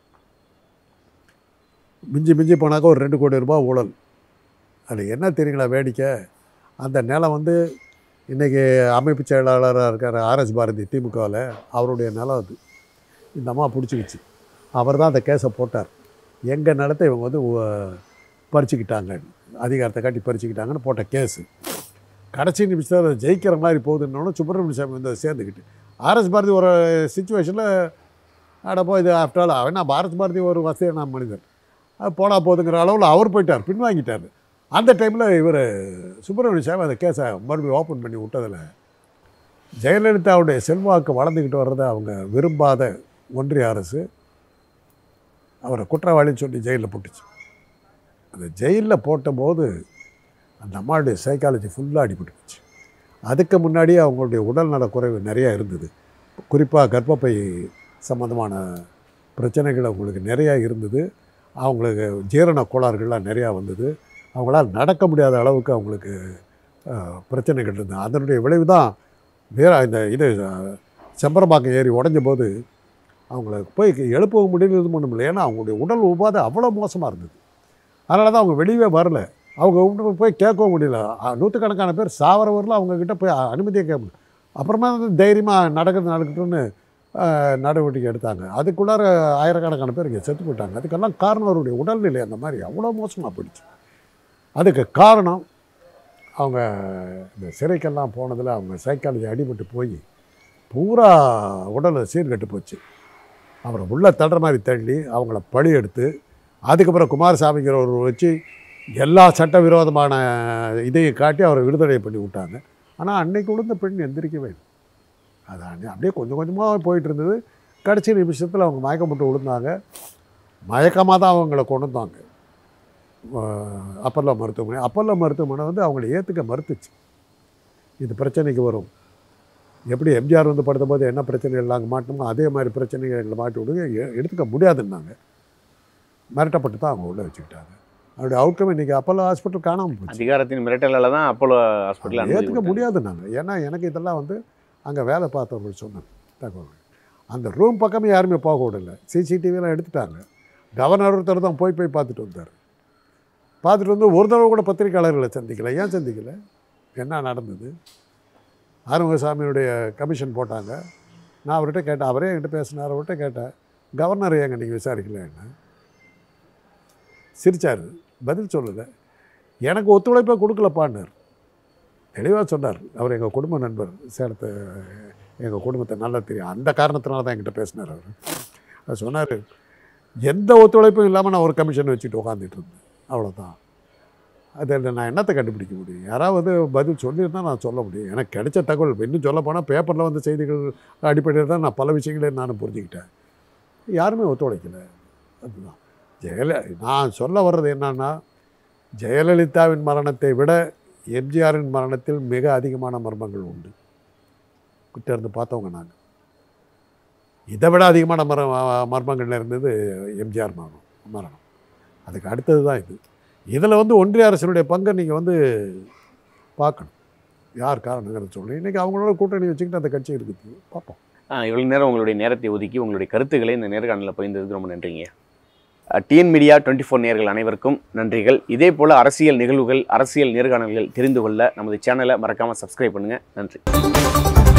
A: மிஞ்சி மிஞ்சி போனாக்கா ஒரு ரெண்டு கோடி ரூபாய் ஊழல் அது என்ன தெரியுங்களா வேடிக்கை அந்த நிலம் வந்து இன்றைக்கி அமைப்பு செயலாளராக இருக்கார் ஆர்எஸ் பாரதி திமுகவில் அவருடைய நிலம் அது இந்த அம்மா பிடிச்சிக்கிச்சு அவர் தான் அந்த கேஸை போட்டார் எங்கள் நிலத்தை இவங்க வந்து உ- பறிச்சுக்கிட்டாங்க அதிகாரத்தை காட்டி பறிச்சுக்கிட்டாங்கன்னு போட்ட கேஸு கடைசி நிமிஷத்தில் அதை ஜெயிக்கிற மாதிரி போகுதுன்னொன்னு சுப்பிரமணிய சாமி வந்து அதை சேர்ந்துக்கிட்டு ஆர்எஸ் பாரதி ஒரு சுச்சுவேஷனில் அடப்போ இது ஆஃப்டர் ஆல் அவன் பாரத் பாரதி ஒரு வசதியான மனிதர் அது போனா போதுங்கிற அளவில் அவர் போயிட்டார் பின்வாங்கிட்டார் அந்த டைமில் இவர் சுப்பிரமணிய சாமி அந்த கேஸை மறுபடியும் ஓப்பன் பண்ணி விட்டதில் ஜெயலலிதாவுடைய செல்வாக்கு வளர்ந்துக்கிட்டு வர்றதை அவங்க விரும்பாத ஒன்றிய அரசு அவரை குற்றவாளின்னு சொல்லி ஜெயிலில் போட்டுச்சு அந்த ஜெயிலில் போட்டபோது அந்த அம்மாவுடைய சைக்காலஜி ஃபுல்லாக அடிபட்டு போச்சு அதுக்கு முன்னாடியே அவங்களுடைய உடல்நல குறைவு நிறையா இருந்தது குறிப்பாக கர்ப்பப்பை சம்மந்தமான பிரச்சனைகள் அவங்களுக்கு நிறையா இருந்தது அவங்களுக்கு ஜீரண கோளாறுகள்லாம் நிறையா வந்தது அவங்களால் நடக்க முடியாத அளவுக்கு அவங்களுக்கு அஹ், பிரச்சனைகள் இருந்தது அதனுடைய விளைவு தான் வேற இந்த இது அஹ், செம்பரம்பாக்கம் ஏறி உடஞ்ச போது அவங்கள போய் எழுப்பவும் முடியல இது பண்ண முடியல ஏன்னா அவங்களுடைய உடல் உபாதை அவ்வளோ மோசமாக இருந்தது அதனால தான் அவங்க வெளியவே வரல அவங்க வீட்டுக்கு போய் கேட்கவும் முடியல அஹ், நூற்றுக்கணக்கான பேர் சாவரவரில் அவங்கக்கிட்ட போய் அ- அனுமதியே கேட்க முடியல அப்புறமா வந்து தைரியமாக நடக்கிறது நடக்கட்டும்னு அஹ், நடவடிக்கை எடுத்தாங்க அதுக்குள்ளார ஆயிரக்கணக்கான பேர் இங்கே செத்து போயிட்டாங்க அதுக்கெல்லாம் காரணம் அவருடைய உடல்நிலை அந்த மாதிரி அவ்வளோ மோசமாக போயிடுச்சு அதுக்கு காரணம் அவங்க இந்த சிறைக்கெல்லாம் போனதில் அவங்க சைக்காலஜி அடிபட்டு போய் பூரா உடலை சீர்கெட்டு போச்சு அவரை உள்ளே தள்ளுற மாதிரி தள்ளி அவங்கள பழி எடுத்து அதுக்கப்புறம் குமாரசாமிங்கிறவர் வச்சு எல்லா சட்டவிரோதமான இதையும் காட்டி அவரை விடுதலை பண்ணி விட்டாங்க ஆனால் அன்னைக்கு விழுந்த பெண் எந்திரிக்கவே இல்லை அது அன்னை- அப்படியே கொஞ்சம் கொஞ்சமாக போயிட்டு இருந்தது கடைசி நிமிஷத்தில் அவங்க மயக்கம் போட்டு விழுந்தாங்க மயக்கமாக தான் அவங்கள கொண்டு வந்தாங்க அஹ் அப்பல்லோ மருத்துவமனை அப்பல்லோ மருத்துவமனை வந்து அவங்கள ஏற்றுக்க மறுத்துச்சு இது பிரச்சனைக்கு வரும் எப்படி எம்ஜிஆர் வந்து படுத்த போது என்ன பிரச்சனைகள் நாங்கள் மாட்டோமோ அதே மாதிரி பிரச்சனைகள் எங்களை மாட்டி விடுங்க எ- எடுத்துக்க முடியாதுன்னாங்க மிரட்டப்பட்டு தான் அவங்க உள்ளே வச்சுக்கிட்டாங்க அவருடைய அவுட்கம் இன்றைக்கி அப்பல்லோ ஹாஸ்பிட்டல் காணாமல் போச்சு
B: அதிகாரத்தின் மிரட்டலால தான் அப்போலோ ஹாஸ்பிட்டல்
A: ஏற்றுக்க முடியாதுன்னாங்க ஏன்னா எனக்கு இதெல்லாம் வந்து அங்கே வேலை பார்த்தவர்கள் சொன்னாங்க தகவல் அந்த ரூம் பக்கமே யாருமே போக விடல சிசிடிவிலாம் எடுத்துட்டாங்க கவர்னர் ஒருத்தர் தான் போய் போய் பார்த்துட்டு வந்தார் பார்த்துட்டு வந்து ஒரு தடவை கூட பத்திரிக்கையாளர்களை சந்திக்கல ஏன் சந்திக்கல என்ன நடந்தது ஆறுமுகசாமியுடைய கமிஷன் போட்டாங்க நான் அவர்கிட்ட கேட்டேன் அவரே என்கிட்ட பேசினார் அவர்கிட்ட கேட்டேன் கவர்னர் ஏங்க நீங்கள் விசாரிக்கல என்ன சிரிச்சார் பதில் சொல்லலை எனக்கு ஒத்துழைப்பை கொடுக்கலப்பான்னார் தெளிவாக சொன்னார் அவர் எங்கள் குடும்ப நண்பர் சேலத்தை எங்கள் குடும்பத்தை நல்லா தெரியும் அந்த காரணத்தினால தான் என்கிட்ட பேசினார் அவர் அவர் சொன்னார் எந்த ஒத்துழைப்பும் இல்லாமல் நான் ஒரு கமிஷன் வச்சுட்டு உட்காந்துட்டு இருந்தேன் அவ்வளோதான் அதில் நான் என்னத்தை கண்டுபிடிக்க முடியும் யாராவது பதில் சொல்லியிருந்தால் நான் சொல்ல முடியும் எனக்கு கிடைச்ச தகவல் இன்னும் சொல்ல போனால் பேப்பரில் வந்த செய்திகள் அடிப்படையில் தான் நான் பல விஷயங்களையும் நானும் புரிஞ்சுக்கிட்டேன் யாருமே ஒத்துழைக்கலை அதுதான் ஜெயல நான் சொல்ல வர்றது என்னன்னா ஜெயலலிதாவின் மரணத்தை விட எம்ஜிஆரின் மரணத்தில் மிக அதிகமான மர்மங்கள் உண்டு கிட்ட இருந்து பார்த்தவங்க நாங்கள் இதை விட அதிகமான மர மர்மங்கள் இருந்தது எம்ஜிஆர் மரணம் மரணம் அதுக்கு அடுத்தது தான் இது இதில் வந்து ஒன்றிய அரசினுடைய பங்கை நீங்கள் வந்து பார்க்கணும் யார் காரணங்கிறத சொல்லணும் இன்றைக்கி அவங்களோட கூட்டணி வச்சுக்கிட்டு அந்த கட்சி இருக்குது பார்ப்போம்
B: இவ்வளோ நேரம் உங்களுடைய நேரத்தை ஒதுக்கி உங்களுடைய கருத்துக்களை இந்த நேர்காணலில் பகிர்ந்ததுக்கு ரொம்ப நன்றிங்க டிஎன் மீடியா டுவெண்ட்டி ஃபோர் நேர்கள் அனைவருக்கும் நன்றிகள் இதே போல் அரசியல் நிகழ்வுகள் அரசியல் நேர்காணல்கள் தெரிந்து கொள்ள நமது சேனலை மறக்காமல் சப்ஸ்கிரைப் பண்ணுங்கள் நன்றி